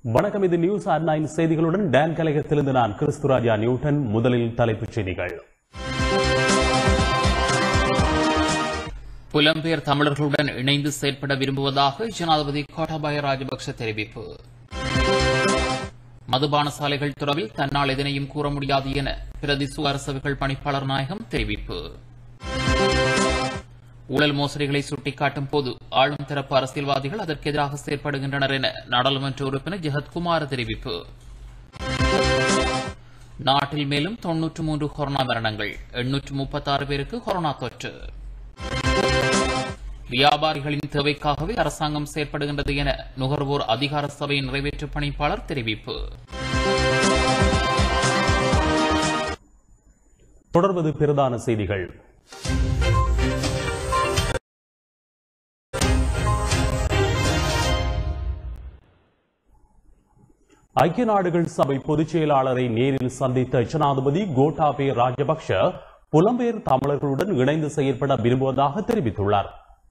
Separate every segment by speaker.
Speaker 1: வணக்கம் இது news R nine செய்திகளுடன் டான் கலையகத்திலிருந்து நான் கிறிஸ்துராஜா நியூட்டன் முதலில் தலைப்புச் செய்திகள்
Speaker 2: புலம்பெயர் தமிழர்களுடன் இணைந்து செயல்பட விரும்புவதாக ஜனாதிபதி கோட்டாபாய ராஜபக்ஷ தெரிவிப்பு மதுபான சாலைகள் தொடர்பில் தன்னால் எதனையும் கூற முடியாது என பிரதி சுவாரசவிகள் பணிப்பாளர் நாயகம் தெரிவிப்பு ஊழல் மோசடிகளை சுட்டிக்காட்டும் போது ஆளும் தரப்பு அரசியல்வாதிகள் அதற்கு எதிராக செயற்படுகின்றனர் என நாடாளுமன்ற உறுப்பினர் ஜெகத்குமார் தெரிவிப்பு நாட்டில் மேலும் தொன்னூற்று மூன்று கொரோனா மரணங்கள் எண்ணூற்று முப்பத்தாறு பேருக்கு கொரோனா தொற்று வியாபாரிகளின் தேவைக்காகவே அரசாங்கம் செயற்படுகின்றது என நுகர்வோர் அதிகார சபையின் நிறைவேற்று பணிப்பாளர் தெரிவிப்பு
Speaker 1: தொடர்வது பிரதான செய்திகள் ஐக்கிய நாடுகள் சபை பொதுச் செயலாளரை நேரில் சந்தித்த ஜனாதிபதி கோட்டாபே ராஜபக்ஷ புலம்பெயர் தமிழர்களுடன் இணைந்து செயற்பட விரும்புவதாக தெரிவித்துள்ளார்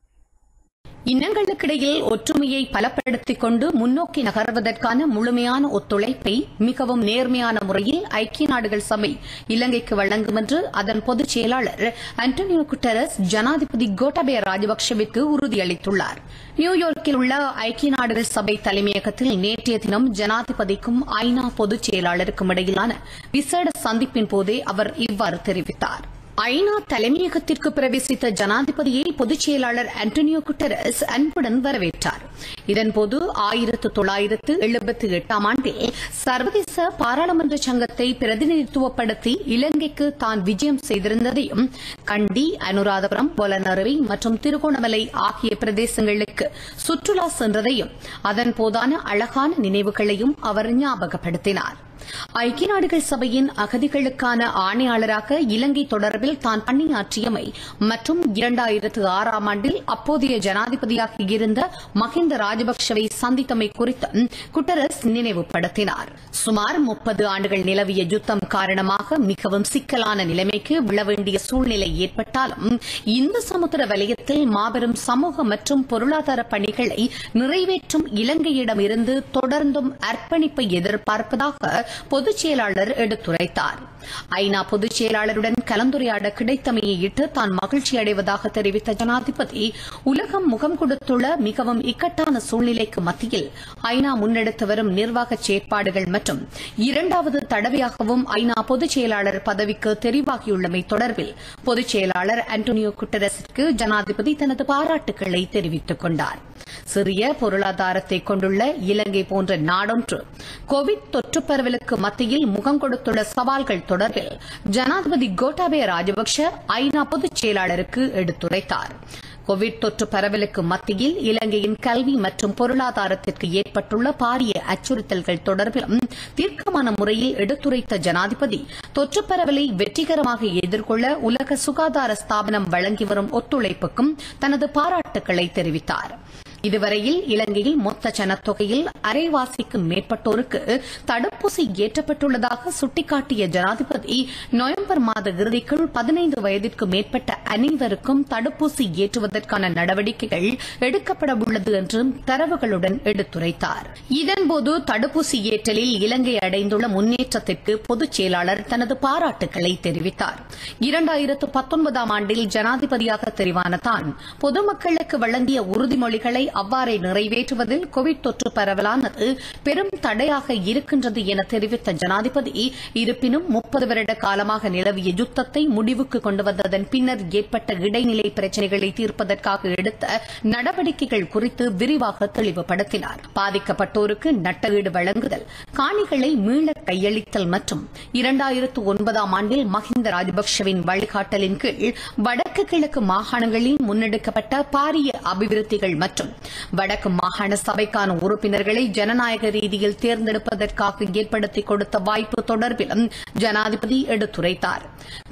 Speaker 3: இனங்களுக்கிடையில் ஒற்றுமையை பலப்படுத்திக் கொண்டு முன்னோக்கி நகர்வதற்கான முழுமையான ஒத்துழைப்பை மிகவும் நேர்மையான முறையில் ஐக்கிய நாடுகள் சபை இலங்கைக்கு வழங்கும் என்று அதன் பொதுச் செயலாளர் அண்டோனியோ குட்டரஸ் ஜனாதிபதி கோட்டபய ராஜபக்சவிற்கு உறுதியளித்துள்ளார் நியூயார்க்கில் உள்ள ஐக்கிய நாடுகள் சபை தலைமையகத்தில் நேற்றைய தினம் ஜனாதிபதிக்கும் ஐநா பொதுச் செயலாளருக்கும் இடையிலான விசேட சந்திப்பின் போதே அவர் இவ்வாறு தெரிவித்தார் ஐநா தலைமையகத்திற்கு பிரவேசித்த ஜனாதிபதியை பொதுச் செயலாளர் அண்டோனியோ குட்டரஸ் அன்புடன் வரவேற்றார் இதன்போது ஆயிரத்து தொள்ளாயிரத்து எழுபத்தி எட்டாம் ஆண்டில் சர்வதேச பாராளுமன்ற சங்கத்தை பிரதிநிதித்துவப்படுத்தி இலங்கைக்கு தான் விஜயம் செய்திருந்ததையும் கண்டி அனுராதபுரம் பொலனறுவை மற்றும் திருகோணமலை ஆகிய பிரதேசங்களுக்கு சுற்றுலா சென்றதையும் அதன் போதான அழகான நினைவுகளையும் அவர் ஞாபகப்படுத்தினார் ஐக்கிய நாடுகள் சபையின் அகதிகளுக்கான ஆணையாளராக இலங்கை தொடர்பில் தான் பணியாற்றியமை மற்றும் இரண்டாயிரத்து ஆறாம் ஆண்டில் அப்போதைய ஜனாதிபதியாக இருந்த மஹிந்த ராஜபக்சவை சந்தித்தமை குறித்து குட்டரஸ் நினைவுபடுத்தினார் சுமார் முப்பது ஆண்டுகள் நிலவிய யுத்தம் காரணமாக மிகவும் சிக்கலான நிலைமைக்கு விழ வேண்டிய சூழ்நிலை ஏற்பட்டாலும் இந்த சமுத்திர வலயத்தில் மாபெரும் சமூக மற்றும் பொருளாதார பணிகளை நிறைவேற்றும் இலங்கையிடம் இருந்து தொடர்ந்தும் அர்ப்பணிப்பை எதிர்பார்ப்பதாக பொதுச் செயலாளர் எடுத்துரைத்தார் ஐநா பொதுச் செயலாளருடன் கலந்துரையாட கிடைத்தமையிட்டு தான் மகிழ்ச்சி அடைவதாக தெரிவித்த ஜனாதிபதி உலகம் முகம் கொடுத்துள்ள மிகவும் இக்கட்டான சூழ்நிலைக்கு மத்தியில் ஐநா முன்னெடுத்து வரும் நிர்வாக செயற்பாடுகள் மற்றும் இரண்டாவது தடவையாகவும் ஐநா பொதுச் செயலாளர் பதவிக்கு தெரிவாகியுள்ளமை தொடர்பில் பொதுச் செயலாளர் அண்டோனியோ குட்டரஸிற்கு ஜனாதிபதி தனது பாராட்டுக்களை தெரிவித்துக் கொண்டார் சிறிய பொருளாதாரத்தை கொண்டுள்ள இலங்கை போன்ற நாடொன்று கோவிட் தொற்று பரவலுக்கு மத்தியில் முகம் கொடுத்துள்ள சவால்கள் தொடர்பில் ஜனாதிபதி கோட்டாபய ராஜபக்ஷ ஐநா பொதுச் செயலாளருக்கு எடுத்துரைத்தார் கோவிட் தொற்று பரவலுக்கு மத்தியில் இலங்கையின் கல்வி மற்றும் பொருளாதாரத்திற்கு ஏற்பட்டுள்ள பாரிய அச்சுறுத்தல்கள் தொடர்பிலும் தீர்க்கமான முறையில் எடுத்துரைத்த ஜனாதிபதி தொற்று பரவலை வெற்றிகரமாக எதிர்கொள்ள உலக சுகாதார ஸ்தாபனம் வழங்கி வரும் ஒத்துழைப்புக்கும் தனது பாராட்டுக்களை தெரிவித்தார் இதுவரையில் இலங்கையில் மொத்த ஜனத்தொகையில் அரைவாசிக்கும் மேற்பட்டோருக்கு தடுப்பூசி ஏற்றப்பட்டுள்ளதாக சுட்டிக்காட்டிய ஜனாதிபதி நவம்பர் மாத இறுதிக்குள் பதினைந்து வயதிற்கு மேற்பட்ட அனைவருக்கும் தடுப்பூசி ஏற்றுவதற்கான நடவடிக்கைகள் எடுக்கப்பட உள்ளது என்றும் தரவுகளுடன் எடுத்துரைத்தார் இதன்போது தடுப்பூசி ஏற்றலில் இலங்கை அடைந்துள்ள முன்னேற்றத்திற்கு பொதுச் செயலாளர் தனது பாராட்டுக்களை தெரிவித்தார் இரண்டாயிரத்து பத்தொன்பதாம் ஆண்டில் ஜனாதிபதியாக தெரிவான தான் பொதுமக்களுக்கு வழங்கிய உறுதிமொழிகளை அவ்வாறே நிறைவேற்றுவதில் கோவிட் தொற்று பரவலானது பெரும் தடையாக இருக்கின்றது என தெரிவித்த ஜனாதிபதி இருப்பினும் முப்பது வருட காலமாக நிலவிய யுத்தத்தை முடிவுக்கு கொண்டு வந்ததன் பின்னர் ஏற்பட்ட இடைநிலை பிரச்சினைகளை தீர்ப்பதற்காக எடுத்த நடவடிக்கைகள் குறித்து விரிவாக தெளிவுபடுத்தினார் பாதிக்கப்பட்டோருக்கு நட்டஈடு வழங்குதல் காணிகளை மீள கையளித்தல் மற்றும் இரண்டாயிரத்து ஒன்பதாம் ஆண்டில் மஹிந்த ராஜபக்சவின் வழிகாட்டலின் கீழ் வடக்கு கிழக்கு மாகாணங்களில் முன்னெடுக்கப்பட்ட பாரிய அபிவிருத்திகள் மற்றும் வடக்கு மாகாண சபைக்கான உறுப்பினர்களை ஜனநாயக ரீதியில் தேர்ந்தெடுப்பதற்காக ஏற்படுத்திக் கொடுத்த வாய்ப்பு தொடர்பிலும் ஜனாதிபதி எடுத்துரைத்தார்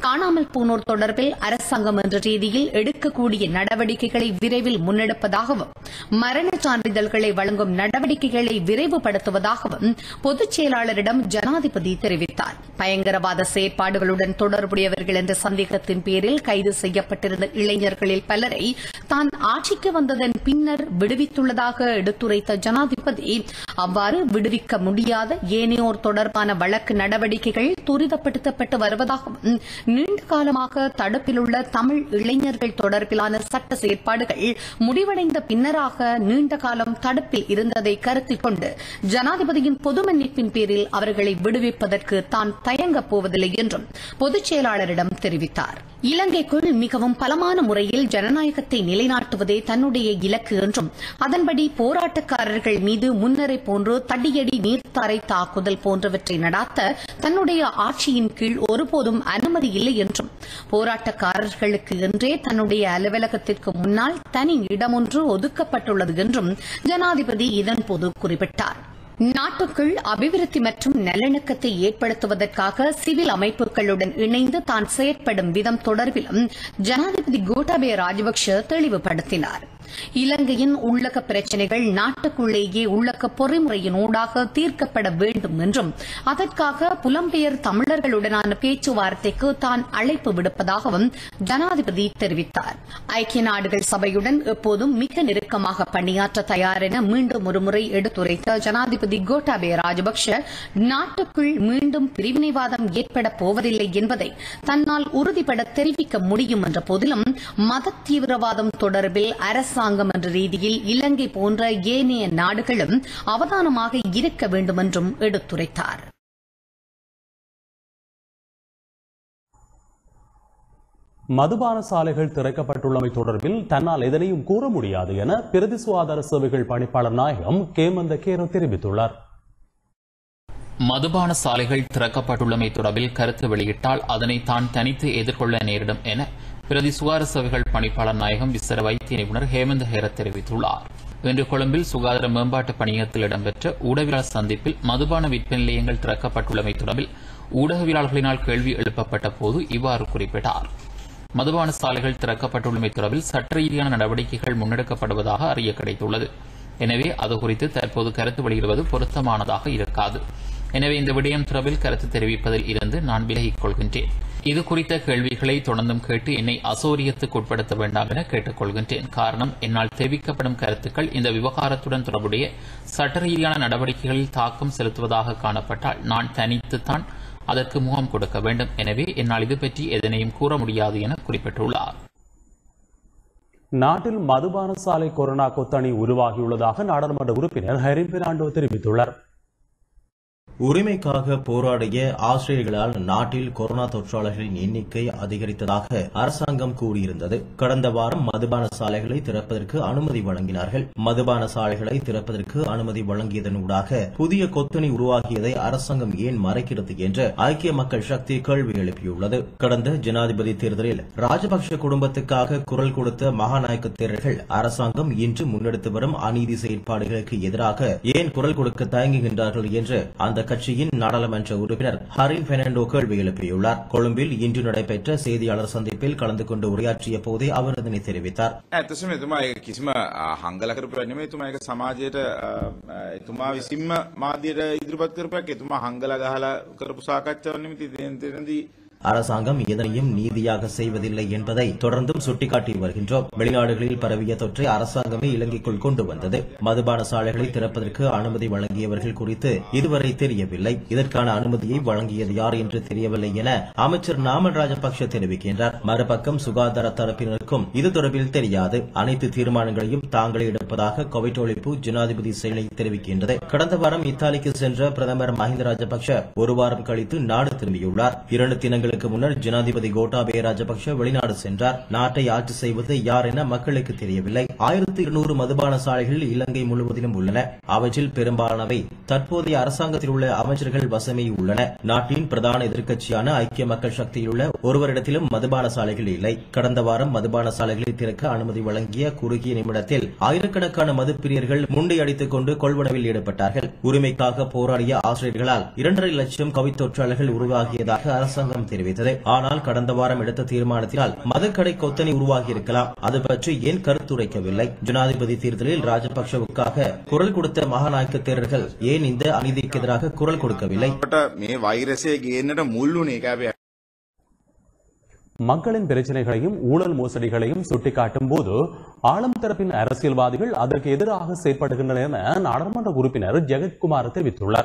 Speaker 3: காணாமல் போனோர் தொடர்பில் அரசாங்கம் என்ற ரீதியில் எடுக்கக்கூடிய நடவடிக்கைகளை விரைவில் முன்னெடுப்பதாகவும் மரண சான்றிதழ்களை வழங்கும் நடவடிக்கைகளை விரைவுபடுத்துவதாகவும் பொதுச் செயலாளரிடம் ஜனாதிபதி தெரிவித்தார் பயங்கரவாத செயற்பாடுகளுடன் தொடர்புடையவர்கள் என்ற சந்தேகத்தின் பேரில் கைது செய்யப்பட்டிருந்த இளைஞர்களில் பலரை தான் ஆட்சிக்கு வந்ததன் பின்னர் விடுவித்துள்ளதாக எடுத்துரைத்த ஜனாதிபதி அவ்வாறு விடுவிக்க முடியாத ஏனையோர் தொடர்பான வழக்கு நடவடிக்கைகள் துரிதப்படுத்தப்பட்டு வருவதாகவும் நீண்ட காலமாக தடுப்பில் உள்ள தமிழ் இளைஞர்கள் தொடர்பிலான சட்ட செயற்பாடுகள் முடிவடைந்த பின்னராக நீண்ட காலம் தடுப்பில் இருந்ததை கருத்தில் கொண்டு ஜனாதிபதியின் பொது மன்னிப்பின் பேரில் அவர்களை விடுவிப்பதற்கு தான் தயங்கப் போவதில்லை என்றும் பொதுச் செயலாளரிடம் தெரிவித்தார் இலங்கைக்குள் மிகவும் பலமான முறையில் ஜனநாயகத்தை நிலைநாட்டுவதே தன்னுடைய இலக்கு என்றும் அதன்படி போராட்டக்காரர்கள் மீது முன்னரை போன்று தடியடி நீர்த்தாரை தாக்குதல் போன்றவற்றை நடாத்த தன்னுடைய ஆட்சியின் கீழ் ஒருபோதும் அனுமதி இல்லை என்றும் போராட்டக்காரர்களுக்கு என்றே தன்னுடைய அலுவலகத்திற்கு முன்னால் தனி இடமொன்று ஒதுக்கப்பட்டுள்ளது என்றும் ஜனாதிபதி இதன்போது குறிப்பிட்டார் நாட்டுக்குள் அபிவிருத்தி மற்றும் நல்லிணக்கத்தை ஏற்படுத்துவதற்காக சிவில் அமைப்புகளுடன் இணைந்து தான் செயற்படும் விதம் தொடர்பிலும் ஜனாதிபதி கோட்டாபய ராஜபக்ஷ தெளிவுபடுத்தினார் இலங்கையின் உள்ளக பிரச்சினைகள் நாட்டுக்குள்ளேயே உள்ளக பொறிமுறையின் ஊடாக தீர்க்கப்பட வேண்டும் என்றும் அதற்காக புலம்பெயர் தமிழர்களுடனான பேச்சுவார்த்தைக்கு தான் அழைப்பு விடுப்பதாகவும் ஜனாதிபதி தெரிவித்தார் ஐக்கிய நாடுகள் சபையுடன் எப்போதும் மிக நெருக்கமாக பணியாற்ற தயார் என மீண்டும் ஒருமுறை எடுத்துரைத்த ஜனாதிபதி கோட்டாபய ராஜபக்ஷ நாட்டுக்குள் மீண்டும் பிரிவினைவாதம் ஏற்பட போவதில்லை என்பதை தன்னால் உறுதிபட தெரிவிக்க முடியும் என்ற போதிலும் மத தீவிரவாதம் தொடர்பில் அரசாங்கம் என்ற ரீதியில் இலங்கை போன்ற ஏனைய நாடுகளும் அவதானமாக இருக்க வேண்டும் என்றும் எடுத்துரைத்தார்
Speaker 1: மதுபான சாலைகள் திறக்கப்பட்டுள்ளமை தொடர்பில் தன்னால் எதனையும் கூற முடியாது என பிரதி சுகாதார சேவைகள் பணிப்பாளர் நாயகம் கேமந்த கேரோ தெரிவித்துள்ளார்
Speaker 2: மதுபான சாலைகள் திறக்கப்பட்டுள்ளமை தொடர்பில் கருத்து வெளியிட்டால் அதனை தான் தனித்து எதிர்கொள்ள நேரிடும் என பிரதி சுகாதார சேவைகள் பணிப்பாளர் நாயகம் விசர வைத்திய நிபுணர் ஹேமந்த் ஹேரத் தெரிவித்துள்ளார் இன்று கொழும்பில் சுகாதார மேம்பாட்டு பணியகத்தில் இடம்பெற்ற ஊடகவியலாளர் சந்திப்பில் மதுபான விற்பனை நிலையங்கள் திறக்கப்பட்டுள்ளமை தொடர்பில் ஊடகவியலாளர்களினால் கேள்வி எழுப்பப்பட்ட போது இவ்வாறு குறிப்பிட்டார் மதுபான சாலைகள் திறக்கப்பட்டுள்ளமை தொடர்பில் சட்ட ரீதியான நடவடிக்கைகள் முன்னெடுக்கப்படுவதாக அறிய கிடைத்துள்ளது எனவே அது குறித்து தற்போது கருத்து வெளியிடுவது பொருத்தமானதாக இருக்காது எனவே இந்த விடயம் தொடர்பில் கருத்து தெரிவிப்பதில் இருந்து நான் விலகிக் கொள்கின்றேன் இது குறித்த கேள்விகளை தொடர்ந்தும் கேட்டு என்னை அசௌரியத்துக்கு உட்படுத்த வேண்டாம் என கேட்டுக் கொள்கின்றேன் காரணம் என்னால் தெரிவிக்கப்படும் கருத்துக்கள் இந்த விவகாரத்துடன் தொடர்புடைய சட்ட ரீதியான நடவடிக்கைகளில் தாக்கம் செலுத்துவதாக காணப்பட்டால் நான் தனித்துத்தான் அதற்கு முகம் கொடுக்க வேண்டும் எனவே என்னால் இது பற்றி எதனையும் கூற முடியாது என குறிப்பிட்டுள்ளார்
Speaker 1: நாட்டில் மதுபான சாலை கொரோனா கொத்தணி உருவாகியுள்ளதாக நாடாளுமன்ற உறுப்பினர் ஹரின் பெர்னாண்டோ தெரிவித்துள்ளார்
Speaker 4: உரிமைக்காக போராடிய ஆசிரியர்களால் நாட்டில் கொரோனா தொற்றாளர்களின் எண்ணிக்கை அதிகரித்ததாக அரசாங்கம் கூறியிருந்தது கடந்த வாரம் மதுபான சாலைகளை திறப்பதற்கு அனுமதி வழங்கினார்கள் மதுபான சாலைகளை திறப்பதற்கு அனுமதி வழங்கியதனூடாக புதிய கொத்தணி உருவாகியதை அரசாங்கம் ஏன் மறைக்கிறது என்று ஐக்கிய மக்கள் சக்தி கேள்வி எழுப்பியுள்ளது கடந்த ஜனாதிபதி தேர்தலில் ராஜபக்ஷ குடும்பத்துக்காக குரல் கொடுத்த மகாநாயக்க தேரர்கள் அரசாங்கம் இன்று முன்னெடுத்து வரும் அநீதி செயற்பாடுகளுக்கு எதிராக ஏன் குரல் கொடுக்க தயங்குகின்றார்கள் என்று அந்த கட்சியின் நாடாளுமன்ற உறுப்பினர் ஹரின் பெர்னாண்டோ கேள்வி எழுப்பியுள்ளார் கொழும்பில் இன்று நடைபெற்ற செய்தியாளர் சந்திப்பில் கலந்து கொண்டு உரையாற்றிய போதே அவர் இதனை தெரிவித்தார்
Speaker 5: ඇත්තසම එතුමා ඒක කිසිම අ, හංගල කරපු එකක් නෙමෙයි එතුමා ඒක සමාජයට අ, අ, එතුමා විසින්ම මාධ්‍යයට ඉදිරිපත් කරපු එකක් එතුමා හංගල ගහලා කරපු සාකච්ඡාවක් නෙමෙයි ඉතින් එතනදී
Speaker 4: அரசாங்கம் எதனையும் நீதியாக செய்வதில்லை என்பதை தொடர்ந்தும் சுட்டிக்காட்டி வருகின்றோம் வெளிநாடுகளில் பரவிய தொற்றை அரசாங்கமே இலங்கைக்குள் கொண்டு வந்தது மதுபான சாலைகளை திறப்பதற்கு அனுமதி வழங்கியவர்கள் குறித்து இதுவரை தெரியவில்லை இதற்கான அனுமதியை வழங்கியது யார் என்று தெரியவில்லை என அமைச்சர் நாமல் ராஜபக்ஷ தெரிவிக்கின்றார் மறுபக்கம் சுகாதார தரப்பினருக்கும் இது தொடர்பில் தெரியாது அனைத்து தீர்மானங்களையும் தாங்களே எடுப்பதாக கோவிட் ஒழிப்பு ஜனாதிபதி செயலை தெரிவிக்கின்றது கடந்த வாரம் இத்தாலிக்கு சென்ற பிரதமர் மஹிந்த ராஜபக்ஷ ஒரு வாரம் கழித்து நாடு திரும்பியுள்ளார் இரண்டு தினங்களுக்கு முன்னர் ஜனாதிபதி கோட்டாபய ராஜபக்ஷ வெளிநாடு சென்றார் நாட்டை ஆட்சி செய்வது யார் என மக்களுக்கு தெரியவில்லை ஆயிரத்தி இருநூறு மதுபான சாலைகள் இலங்கை முழுவதிலும் உள்ளன அவற்றில் பெரும்பாலானவை தற்போதைய அரசாங்கத்தில் உள்ள அமைச்சர்கள் வசமே உள்ளன நாட்டின் பிரதான எதிர்க்கட்சியான ஐக்கிய மக்கள் சக்தியில் உள்ள ஒருவரிடத்திலும் மதுபான சாலைகள் இல்லை கடந்த வாரம் மதுபான சாலைகளை திறக்க அனுமதி வழங்கிய குறுகிய நிமிடத்தில் ஆயிரக்கணக்கான மதுப்பிரியர்கள் முண்டையடித்துக் கொண்டு கொள்வனவில் ஈடுபட்டார்கள் உரிமைக்காக போராடிய ஆசிரியர்களால் இரண்டரை லட்சம் கோவிட் தொற்றாளர்கள் உருவாகியதாக அரசாங்கம் தெரிவித்தது தெரிவித்தது ஆனால் கடந்த வாரம் எடுத்த தீர்மானத்தினால் மதுக்கடை கொத்தனி உருவாகியிருக்கலாம் அது பற்றி ஏன் கருத்துரைக்கவில்லை ஜனாதிபதி தேர்தலில் ராஜபக்சவுக்காக குரல் கொடுத்த மகாநாயக்க தேரர்கள் ஏன் இந்த அநீதிக்கு எதிராக குரல் கொடுக்கவில்லை
Speaker 5: අපට මේ වෛරසය ගේන්නට මුල්ලුනේ කැබේ
Speaker 1: மக்களின் பிரச்சனைகளையும் ஊழல் மோசடிகளையும் சுட்டிக்காட்டும் போது ஆளும் தரப்பின் அரசியல்வாதிகள் அதற்கு எதிராக செயற்படுகின்றனர் என நாடாளுமன்ற உறுப்பினர் ஜெகத்குமார் தெரிவித்துள்ளார்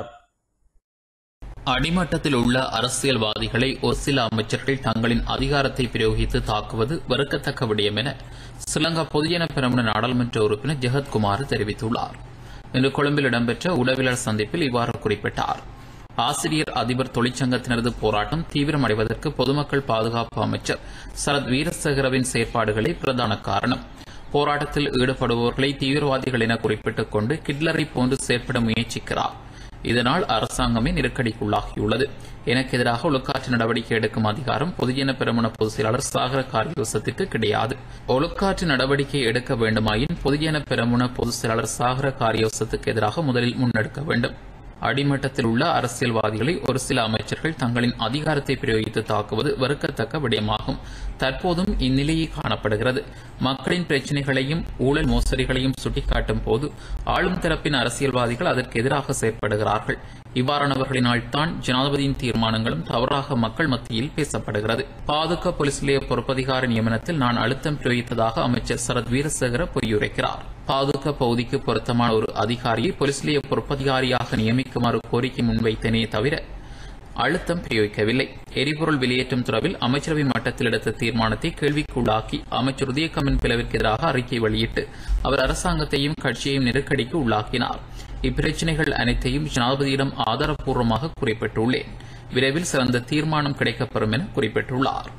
Speaker 2: அடிமட்டத்தில் உள்ள அரசியல்வாதிகளை ஒரு சில அமைச்சர்கள் தங்களின் அதிகாரத்தை பிரயோகித்து தாக்குவது வெறுக்கத்தக்க விடயம் என ஸ்ரீலங்கா பொதுஜன பெரமுன நாடாளுமன்ற உறுப்பினர் ஜெகத்குமார் தெரிவித்துள்ளார் இன்று கொழும்பில் இடம்பெற்ற உளவியலர் சந்திப்பில் இவ்வாறு குறிப்பிட்டார் ஆசிரியர் அதிபர் தொழிற்சங்கத்தினரது போராட்டம் தீவிரமடைவதற்கு பொதுமக்கள் பாதுகாப்பு அமைச்சர் சரத் வீரசேகரவின் செயற்பாடுகளே பிரதான காரணம் போராட்டத்தில் ஈடுபடுபவர்களை தீவிரவாதிகள் என குறிப்பிட்டுக் கொண்டு கிட்லரை போன்று செயற்பட முயற்சிக்கிறார் இதனால் அரசாங்கமே நெருக்கடிக்குள்ளாகியுள்ளது எனக்கு எதிராக ஒழுக்காற்று நடவடிக்கை எடுக்கும் அதிகாரம் பொதுஜன பெருமன பொதுச் செயலாளர் சாகர காரியவசத்திற்கு கிடையாது ஒழுக்காற்று நடவடிக்கை எடுக்க வேண்டுமாயின் பொதுஜன பெருமன பொதுச் செயலாளர் சாகர காரியவசத்துக்கு எதிராக முதலில் முன்னெடுக்க வேண்டும் அடிமட்டத்தில் உள்ள அரசியல்வாதிகளை ஒரு சில அமைச்சர்கள் தங்களின் அதிகாரத்தை பிரயோகித்து தாக்குவது வெறுக்கத்தக்க விடயமாகும் தற்போதும் இந்நிலையே காணப்படுகிறது மக்களின் பிரச்சினைகளையும் ஊழல் மோசடிகளையும் சுட்டிக்காட்டும் போது ஆளும் தரப்பின் அரசியல்வாதிகள் அதற்கு எதிராக செயற்படுகிறார்கள் இவ்வாறானவர்களினால் தான் ஜனாதிபதியின் தீர்மானங்களும் தவறாக மக்கள் மத்தியில் பேசப்படுகிறது பாதுகா போலீஸ் நிலைய பொறுப்பதிகார நியமனத்தில் நான் அழுத்தம் பிரயோகித்ததாக அமைச்சர் சரத் வீரசேகர பொய்யுரைக்கிறார் பாதுகா பகுதிக்கு பொருத்தமான ஒரு அதிகாரியை போலீஸ் நிலைய பொறுப்பதிகாரியாக நியமிக்குமாறு கோரிக்கை முன்வைத்தனே தவிர அழுத்தம் பிரயோகிக்கவில்லை எரிபொருள் வெளியேற்றம் தொடர்பில் அமைச்சரவை மட்டத்தில் எடுத்த தீர்மானத்தை கேள்விக்குள்ளாக்கி அமைச்சர் உதயகமன் பிளவிற்கு எதிராக அறிக்கை வெளியிட்டு அவர் அரசாங்கத்தையும் கட்சியையும் நெருக்கடிக்கு உள்ளாக்கினார் இப்பிரச்சினைகள் அனைத்தையும் ஜனாதிபதியிடம் ஆதாரப்பூர்வமாக குறிப்பிட்டுள்ளேன் விரைவில் சிறந்த தீர்மானம் கிடைக்கப்பெறும் என குறிப்பிட்டுள்ளார்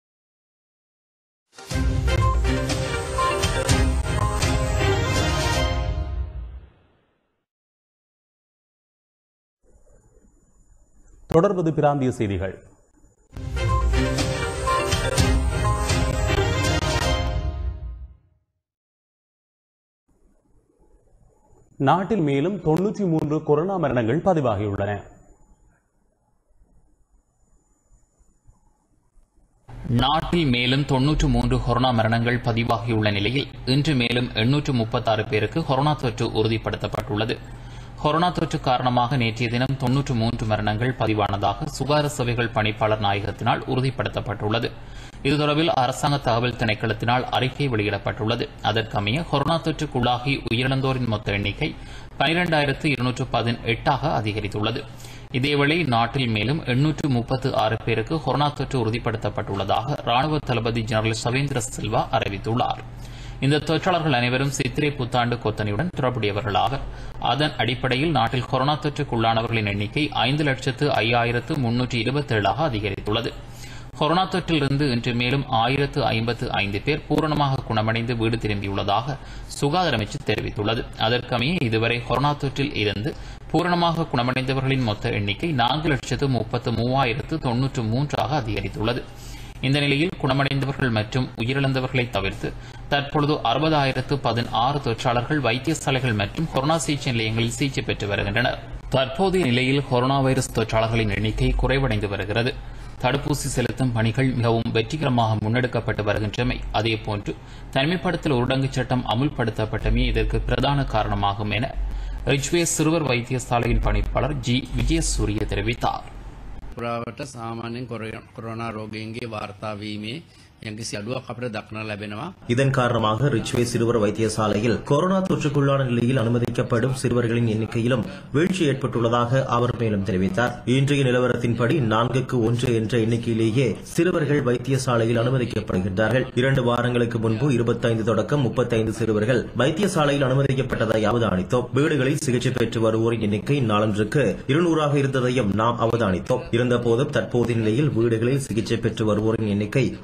Speaker 1: தொடர்வது பிராந்திய செய்திகள் நாட்டில் மேலும் தொன்னூற்றி மூன்று கொரோனா மரணங்கள் பதிவாகியுள்ளன
Speaker 2: நாட்டில் மேலும் தொன்னூற்று மூன்று கொரோனா மரணங்கள் பதிவாகியுள்ள நிலையில் இன்று மேலும் எண்ணூற்று முப்பத்தாறு பேருக்கு கொரோனா தொற்று உறுதிப்படுத்தப்பட்டுள்ளது கொரோனா தொற்று காரணமாக நேற்றைய தினம் தொன்னூற்று மூன்று மரணங்கள் பதிவானதாக சுகாதார சேவைகள் பணிப்பாளர் நாயகத்தினால் உறுதிப்படுத்தப்பட்டுள்ளது இது தொடர்பில் அரசாங்க தகவல் திணைக்களத்தினால் அறிக்கை வெளியிடப்பட்டுள்ளது அதற்கமைய கொரோனா தொற்றுக்குள்ளாகி உயிரிழந்தோரின் மொத்த எண்ணிக்கை பனிரெண்டாயிரத்து இருநூற்று பதினெட்டாக அதிகரித்துள்ளது இதேவேளை நாட்டில் மேலும் எண்ணூற்று முப்பத்து ஆறு பேருக்கு கொரோனா தொற்று உறுதிப்படுத்தப்பட்டுள்ளதாக ராணுவ தளபதி ஜெனரல் சவேந்திர சில்வா அறிவித்துள்ளார் இந்த தொற்றாளர்கள் அனைவரும் சித்திரை புத்தாண்டு கொத்தனையுடன் தொடர்புடையவர்களாக அதன் அடிப்படையில் நாட்டில் கொரோனா தொற்றுக்குள்ளானவர்களின் எண்ணிக்கை ஐந்து லட்சத்து ஐயாயிரத்து முன்னூற்று இருபத்தேழாக அதிகரித்துள்ளது கொரோனா தொற்றிலிருந்து இன்று மேலும் ஆயிரத்து ஐம்பத்து ஐந்து பேர் பூரணமாக குணமடைந்து வீடு திரும்பியுள்ளதாக சுகாதார அமைச்சு தெரிவித்துள்ளது அதற்கமைய இதுவரை கொரோனா தொற்றில் இருந்து பூரணமாக குணமடைந்தவர்களின் மொத்த எண்ணிக்கை நான்கு லட்சத்து முப்பத்து மூவாயிரத்து தொன்னூற்று மூன்றாக அதிகரித்துள்ளது இந்த நிலையில் குணமடைந்தவர்கள் மற்றும் உயிரிழந்தவர்களை தவிர்த்து தற்பொழுது அறுபதாயிரத்து பதினாறு தொற்றாளர்கள் வைத்தியசாலைகள் மற்றும் கொரோனா சிகிச்சை நிலையங்களில் சிகிச்சை பெற்று வருகின்றனர் தற்போதைய நிலையில் கொரோனா வைரஸ் தொற்றாளர்களின் எண்ணிக்கை குறைவடைந்து வருகிறது தடுப்பூசி செலுத்தும் பணிகள் மிகவும் வெற்றிகரமாக முன்னெடுக்கப்பட்டு வருகின்றமை அதேபோன்று தனிமைப்படுத்தல் ஊரடங்கு சட்டம் அமுல்படுத்தப்பட்டமே இதற்கு பிரதான காரணமாகும் என ரிச்வே சிறுவர் வைத்தியசாலையின் பணிப்பாளர் ஜி விஜயசூரிய தெரிவித்தார்
Speaker 6: පුරාවට සාමාන්‍යයෙන් කොර- කොරෝනා රෝගීන්ගේ වාර්තාාවීමේ යම්කිසි අඩුවක් අපට දක්න ලැබෙනවා.
Speaker 4: இதன் காரணமாக ரிச்வே சிறுவர் வைத்தியசாலையில் கொரோனா தொற்றுக்குள்ளான நிலையில் அனுமதிக்கப்படும் சிறுவர்களின் எண்ணிக்கையிலும் வீழ்ச்சி ஏற்பட்டுள்ளதாக அவர் மேலும் தெரிவித்தார் இன்றைய நிலவரத்தின்படி நான்குக்கு ஒன்று என்ற எண்ணிக்கையிலேயே சிறுவர்கள் வைத்தியசாலையில் அனுமதிக்கப்படுகின்றார்கள் இரண்டு வாரங்களுக்கு முன்பு இருபத்தைந்து தொடக்கம் முப்பத்தைந்து சிறுவர்கள் வைத்தியசாலையில் அனுமதிக்கப்பட்டதை அவதானித்தோம் வீடுகளில் சிகிச்சை பெற்று வருவோரின் எண்ணிக்கை நாளொன்றுக்கு இருநூறாக இருந்ததையும் நாம் அவதானித்தோம் இருந்தபோதும் தற்போதைய நிலையில் வீடுகளில் சிகிச்சை பெற்று வருவோரின் எண்ணிக்கை அறுபதாக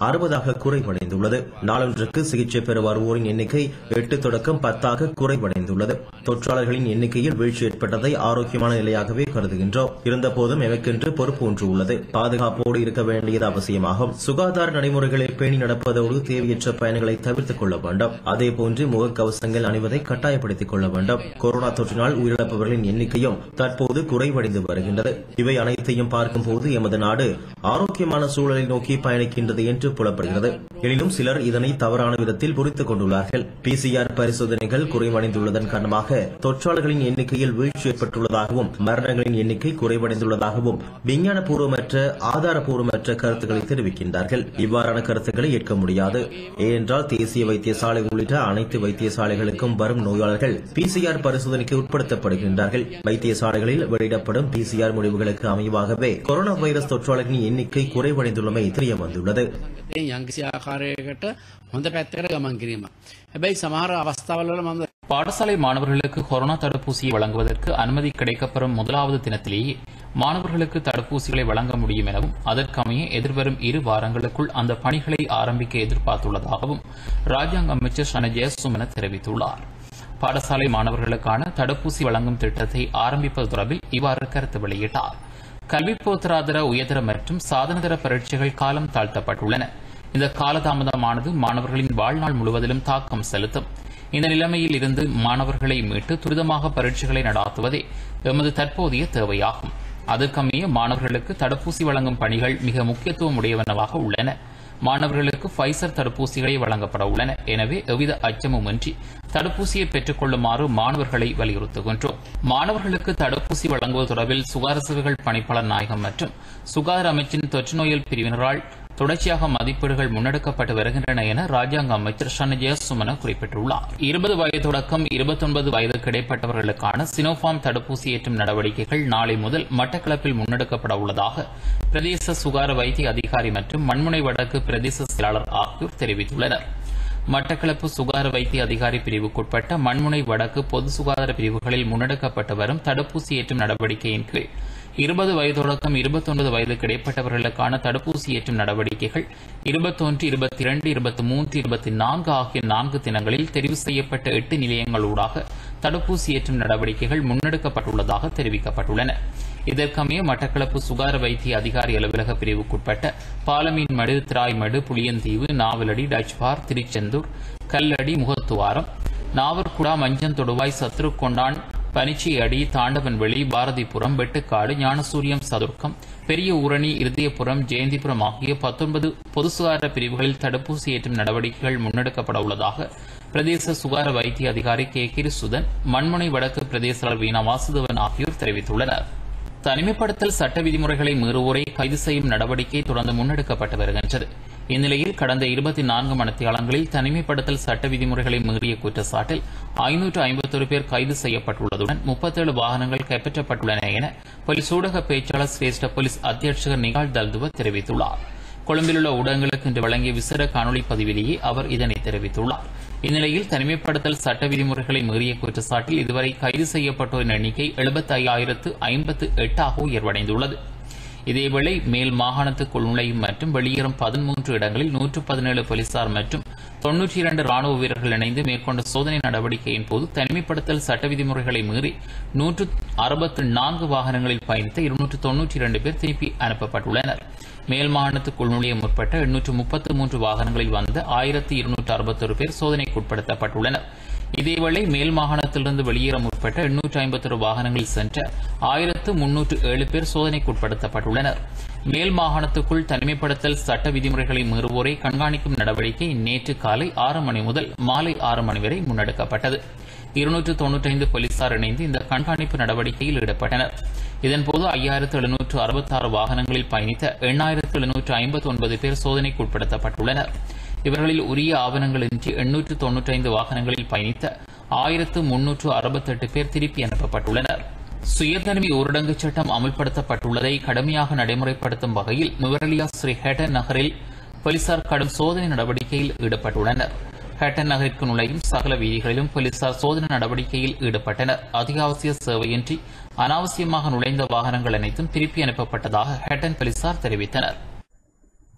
Speaker 4: பத்தாக குறைவடைந்துள்ளது நாளொன்றுக்கு சிகிச்சை பெற வருவோரின் எண்ணிக்கை எட்டு தொடக்கம் பத்தாக குறைவடைந்துள்ளது தொற்றாளர்களின் எண்ணிக்கையில் வீழ்ச்சி ஏற்பட்டதை ஆரோக்கியமான நிலையாகவே கருதுகின்றோம் இருந்தபோதும் எமக்கென்று பொறுப்பு ஒன்று உள்ளது பாதுகாப்போடு இருக்க வேண்டியது அவசியமாகும் சுகாதார நடைமுறைகளை பேணி நடப்பதோடு தேவையற்ற பயணங்களை தவிர்த்துக் கொள்ள வேண்டும் அதேபோன்று முகக்கவசங்கள் அணிவதை கட்டாயப்படுத்திக் கொள்ள வேண்டும் கொரோனா தொற்றினால் உயிரிழப்பவர்களின் எண்ணிக்கையும் தற்போது குறைவடைந்து வருகின்றது இவை அனைத்தையும் பார்க்கும்போது எமது நாடு ஆரோக்கியமான சூழலை நோக்கி பயணிக்கின்றது என்று புலப்படுகிறது எனினும் சிலர் இதனை தவறான விதத்தில் புரித்துக் கொண்டுள்ளார்கள் பிசிஆர் பரிசோதனைகள் குறைவடைந்துள்ளதன் காரணமாக தொற்றாளர்களின் எண்ணிக்கையில் வீழ்ச்சி ஏற்பட்டுள்ளதாகவும் மரணங்களின் எண்ணிக்கை குறைவடைந்துள்ளதாகவும் விஞ்ஞானபூர்வமற்ற ஆதாரபூர்வமற்ற கருத்துக்களை தெரிவிக்கின்றார்கள் இவ்வாறான கருத்துக்களை ஏற்க முடியாது ஏனென்றால் தேசிய வைத்தியசாலை உள்ளிட்ட அனைத்து வைத்தியசாலைகளுக்கும் வரும் நோயாளர்கள் பிசிஆர் பரிசோதனைக்கு உட்படுத்தப்படுகின்றார்கள் வைத்தியசாலைகளில் வெளியிடப்படும் பிசிஆர் முடிவுகளுக்கு அமைவாகவே கொரோனா வைரஸ் தொற்றாளர்களின் எண்ணிக்கை குறைவடைந்துள்ளமை தெரிய வந்துள்ளது
Speaker 6: යංකිසි ආකාරයකට හොඳ පැත්තකට ගමන් කිරීම. හැබැයි සමහර අවස්ථාවල මම
Speaker 2: பாடசாலை மாணவர்களுக்கு கொரோனா தடுப்பூசியை வழங்குவதற்கு அனுமதி கிடைக்கப்பெறும் முதலாவது தினத்திலேயே மாணவர்களுக்கு தடுப்பூசிகளை வழங்க முடியும் எனவும் அதற்கமைய எதிர்வரும் இரு வாரங்களுக்குள் அந்த பணிகளை ஆரம்பிக்க எதிர்பார்த்துள்ளதாகவும் ராஜாங்க அமைச்சர் சன ஜெயசுமன தெரிவித்துள்ளார் பாடசாலை மாணவர்களுக்கான தடுப்பூசி வழங்கும் திட்டத்தை ஆரம்பிப்பது தொடர்பில் இவ்வாறு கருத்து வெளியிட்டார் கல்வி போத்தராதர உயர்தர மற்றும் சாதனதர பரீட்சைகள் காலம் தாழ்த்தப்பட்டுள்ளன இந்த காலதாமதமானது மாணவர்களின் வாழ்நாள் முழுவதிலும் தாக்கம் செலுத்தும் இந்த நிலைமையில் இருந்து மாணவர்களை மீட்டு துரிதமாக பரீட்சைகளை நடாத்துவதே எமது தற்போதைய தேவையாகும் அதற்கமைய மாணவர்களுக்கு தடுப்பூசி வழங்கும் பணிகள் மிக முக்கியத்துவம் உடையவனவாக உள்ளன மாணவர்களுக்கு ஃபைசர் தடுப்பூசிகளை வழங்கப்பட உள்ளன எனவே எவ்வித அச்சமுமின்றி தடுப்பூசியை பெற்றுக் கொள்ளுமாறு மாணவர்களை வலியுறுத்துகின்றோம் மாணவர்களுக்கு தடுப்பூசி வழங்குவது தொடர்பில் சுகாதார சேவைகள் பணிப்பாளர் நாயகம் மற்றும் சுகாதார அமைச்சின் தொற்று நோயல் பிரிவினரால் தொடர்ச்சியாக மதிப்பீடுகள் முன்னெடுக்கப்பட்டு வருகின்றன என ராஜாங்க அமைச்சர் ஷன ஜெயசுமன குறிப்பிட்டுள்ளார் இருபது வயது தொடக்கம் இருபத்தொன்பது வயதுக்கு இடைப்பட்டவர்களுக்கான சினோஃபார்ம் தடுப்பூசி ஏற்றும் நடவடிக்கைகள் நாளை முதல் மட்டக்களப்பில் முன்னெடுக்கப்பட உள்ளதாக பிரதேச சுகாதார வைத்திய அதிகாரி மற்றும் மண்முனை வடக்கு பிரதேச செயலாளர் ஆகியோர் தெரிவித்துள்ளனர் மட்டக்களப்பு சுகாதார வைத்திய அதிகாரி பிரிவுக்குட்பட்ட மண்முனை வடக்கு பொது சுகாதார பிரிவுகளில் முன்னெடுக்கப்பட்டு வரும் தடுப்பூசி ஏற்றும் நடவடிக்கையின் கீழ் இருபது வயது தொடக்கம் இருபத்தொன்பது வயதுக்கு இடைப்பட்டவர்களுக்கான தடுப்பூசி ஏற்றும் நடவடிக்கைகள் இருபத்தொன்று இருபத்தி இரண்டு இருபத்தி மூன்று இருபத்தி நான்கு ஆகிய நான்கு தினங்களில் தெரிவு செய்யப்பட்ட எட்டு நிலையங்களூடாக தடுப்பூசி ஏற்றும் நடவடிக்கைகள் முன்னெடுக்கப்பட்டுள்ளதாக தெரிவிக்கப்பட்டுள்ளன இதற்கமைய மட்டக்களப்பு சுகாதார வைத்திய அதிகாரி அலுவலக பிரிவுக்குட்பட்ட பாலமீன் மடு திராய்மடு புளியந்தீவு நாவலடி டச்பார் திருச்செந்தூர் கல்லடி முகத்துவாரம் நாவர்குடா மஞ்சந்தொடுவாய் சத்ருக்கொண்டான் பனிச்சியடி தாண்டவன்வெளி பாரதிபுரம் வெட்டுக்காடு ஞானசூரியம் சதுர்க்கம் பெரிய ஊரணி இருதயபுரம் ஜெயந்திபுரம் ஆகிய பத்தொன்பது பொது சுகாதார பிரிவுகளில் தடுப்பூசி ஏற்றும் நடவடிக்கைகள் முன்னெடுக்கப்பட உள்ளதாக பிரதேச சுகாதார வைத்திய அதிகாரி கே கிரிசுதன் மண்முனை வடக்கு பிரதேச வீணா வாசுதவன் ஆகியோர் தெரிவித்துள்ளனர் தனிமைப்படுத்தல் சட்ட விதிமுறைகளை மீறுவோரை கைது செய்யும் நடவடிக்கை தொடர்ந்து முன்னெடுக்கப்பட்டு வருகின்றது இந்நிலையில் கடந்த இருபத்தி நான்கு மணித்தியாலங்களில் தனிமைப்படுத்தல் சட்ட விதிமுறைகளை மீறிய குற்றச்சாட்டில் ஐநூற்று ஐம்பத்தொரு பேர் கைது செய்யப்பட்டுள்ளதுடன் முப்பத்தேழு வாகனங்கள் கைப்பற்றப்பட்டுள்ளன என போலீஸ் ஊடக பேச்சாளர் சிரேஷ்ட போலீஸ் அத்தியட்சகர் நிகால் தல்துவ தெரிவித்துள்ளார் கொழும்பிலுள்ள ஊடகங்களுக்கு இன்று வழங்கிய விசேட காணொலி பதிவிலேயே அவர் இதனை தெரிவித்துள்ளார் இந்நிலையில் தனிமைப்படுத்தல் சட்ட விதிமுறைகளை மீறிய குற்றச்சாட்டில் இதுவரை கைது செய்யப்பட்டோரின் எண்ணிக்கை எழுபத்தி ஐயாயிரத்து ஐம்பத்து எட்டாக உயர்வடைந்துள்ளது இதேவேளை மேல் மாகாணத்துக்குள் நுழையும் மற்றும் வெளியேறும் பதிமூன்று இடங்களில் நூற்று பதினேழு போலீசார் மற்றும் தொன்னூற்றி இரண்டு ராணுவ வீரர்கள் இணைந்து மேற்கொண்ட சோதனை நடவடிக்கையின் போது தனிமைப்படுத்தல் சட்ட விதிமுறைகளை மீறி நூற்று அறுபத்து நான்கு வாகனங்களில் பயணித்த இருநூற்று தொன்னூற்றி இரண்டு பேர் திருப்பி அனுப்பப்பட்டுள்ளனர் மேல் மாகாணத்துக்குள் நுழைய முற்பட்ட எண்ணூற்று முப்பத்து மூன்று வாகனங்களில் வந்த ஆயிரத்தி இருநூற்று அறுபத்தொரு பேர் சோதனைக்குட்படுத்தப்பட்டுள்ளனர் இதேவேளை மேல் மாகாணத்திலிருந்து வெளியேற முற்பட்ட எண்ணூற்று ஐம்பத்தொரு வாகனங்களில் சென்ற ஆயிரத்து முன்னூற்று ஏழு பேர் சோதனைக்குட்படுத்தப்பட்டுள்ளனர் மேல் மாகாணத்துக்குள் தனிமைப்படுத்தல் சட்ட விதிமுறைகளை மீறுவோரை கண்காணிக்கும் நடவடிக்கை நேற்று காலை ஆறு மணி முதல் மாலை ஆறு மணி வரை முன்னெடுக்கப்பட்டது இருநூற்று தொன்னூற்றைந்து போலீசார் இணைந்து இந்த கண்காணிப்பு நடவடிக்கையில் ஈடுபட்டனர் இதன்போது ஐயாயிரத்து எழுநூற்று அறுபத்தாறு வாகனங்களில் பயணித்த எண்ணாயிரத்து எழுநூற்று ஐம்பத்தி ஒன்பது பேர் சோதனைக்குட்படுத்தப்பட்டுள்ளனர் இவர்களில் உரிய ஆவணங்களின்றி எண்ணூற்று தொன்னூற்றைந்து வாகனங்களில் பயணித்த ஆயிரத்து முன்னூற்று அறுபத்தெட்டு பேர் திருப்பி அனுப்பப்பட்டுள்ளனர் சுயதனிமை ஊரடங்கு சட்டம் அமல்படுத்தப்பட்டுள்ளதை கடுமையாக நடைமுறைப்படுத்தும் வகையில் நுவரலியா ஸ்ரீ ஹேட்டன் நகரில் போலீசார் கடும் சோதனை நடவடிக்கையில் ஈடுபட்டுள்ளனர் ஹேட்டன் நகரிற்கு நுழையும் சகல வீதிகளிலும் போலீசார் சோதனை நடவடிக்கையில் ஈடுபட்டனர் அத்தியாவசிய சேவையின்றி அனாவசியமாக நுழைந்த வாகனங்கள் அனைத்தும் திருப்பி அனுப்பப்பட்டதாக ஹேட்டன் போலீசார் தெரிவித்தனர்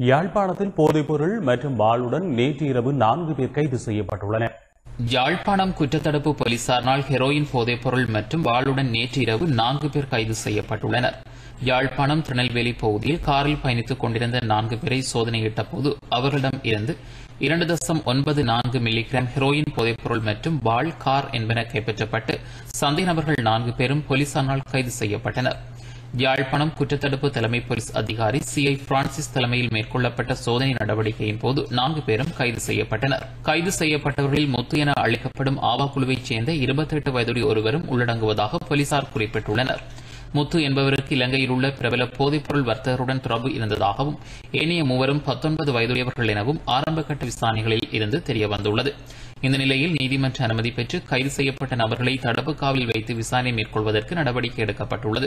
Speaker 1: யாழ்ப்பாணத்தில் போதைப்பொருள் மற்றும் வாளுடன் நேற்று இரவு நான்கு பேர் கைது செய்யப்பட்டுள்ளனர்
Speaker 2: யாழ்ப்பாணம் குற்றத்தடுப்பு போலீசாரினால் ஹெரோயின் போதைப்பொருள் மற்றும் வாளுடன் நேற்று இரவு நான்கு பேர் கைது செய்யப்பட்டுள்ளனர் யாழ்ப்பாணம் திருநெல்வேலி பகுதியில் காரில் பயணித்துக் கொண்டிருந்த நான்கு பேரை சோதனையிட்ட போது அவர்களிடம் இருந்து இரண்டு தசம் ஒன்பது நான்கு மில்லிகிராம் ஹெரோயின் போதைப்பொருள் மற்றும் வாள் கார் என்பன கைப்பற்றப்பட்டு சந்தேக நபர்கள் நான்கு பேரும் போலீசாரால் கைது செய்யப்பட்டனர் யாழ்ப்பாணம் குற்றத்தடுப்பு தலைமை போலீஸ் அதிகாரி சி ஐ பிரான்சிஸ் தலைமையில் மேற்கொள்ளப்பட்ட சோதனை நடவடிக்கையின் போது நான்கு பேரும் கைது செய்யப்பட்டனர் கைது செய்யப்பட்டவர்களில் முத்து என அழைக்கப்படும் ஆவா குழுவைச் சேர்ந்த இருபத்தெட்டு வயதுடைய ஒருவரும் உள்ளடங்குவதாக போலீசார் குறிப்பிட்டுள்ளனர் முத்து என்பவருக்கு இலங்கையில் உள்ள பிரபல போதைப்பொருள் வர்த்தகருடன் தொடர்பு இருந்ததாகவும் ஏனைய மூவரும் பத்தொன்பது வயதுடையவர்கள் எனவும் ஆரம்பகட்ட விசாரணைகளில் இருந்து தெரியவந்துள்ளது இந்த நிலையில் நீதிமன்ற அனுமதி பெற்று கைது செய்யப்பட்ட நபர்களை தடுப்பு காவலில் வைத்து விசாரணை மேற்கொள்வதற்கு நடவடிக்கை எடுக்கப்பட்டுள்ளது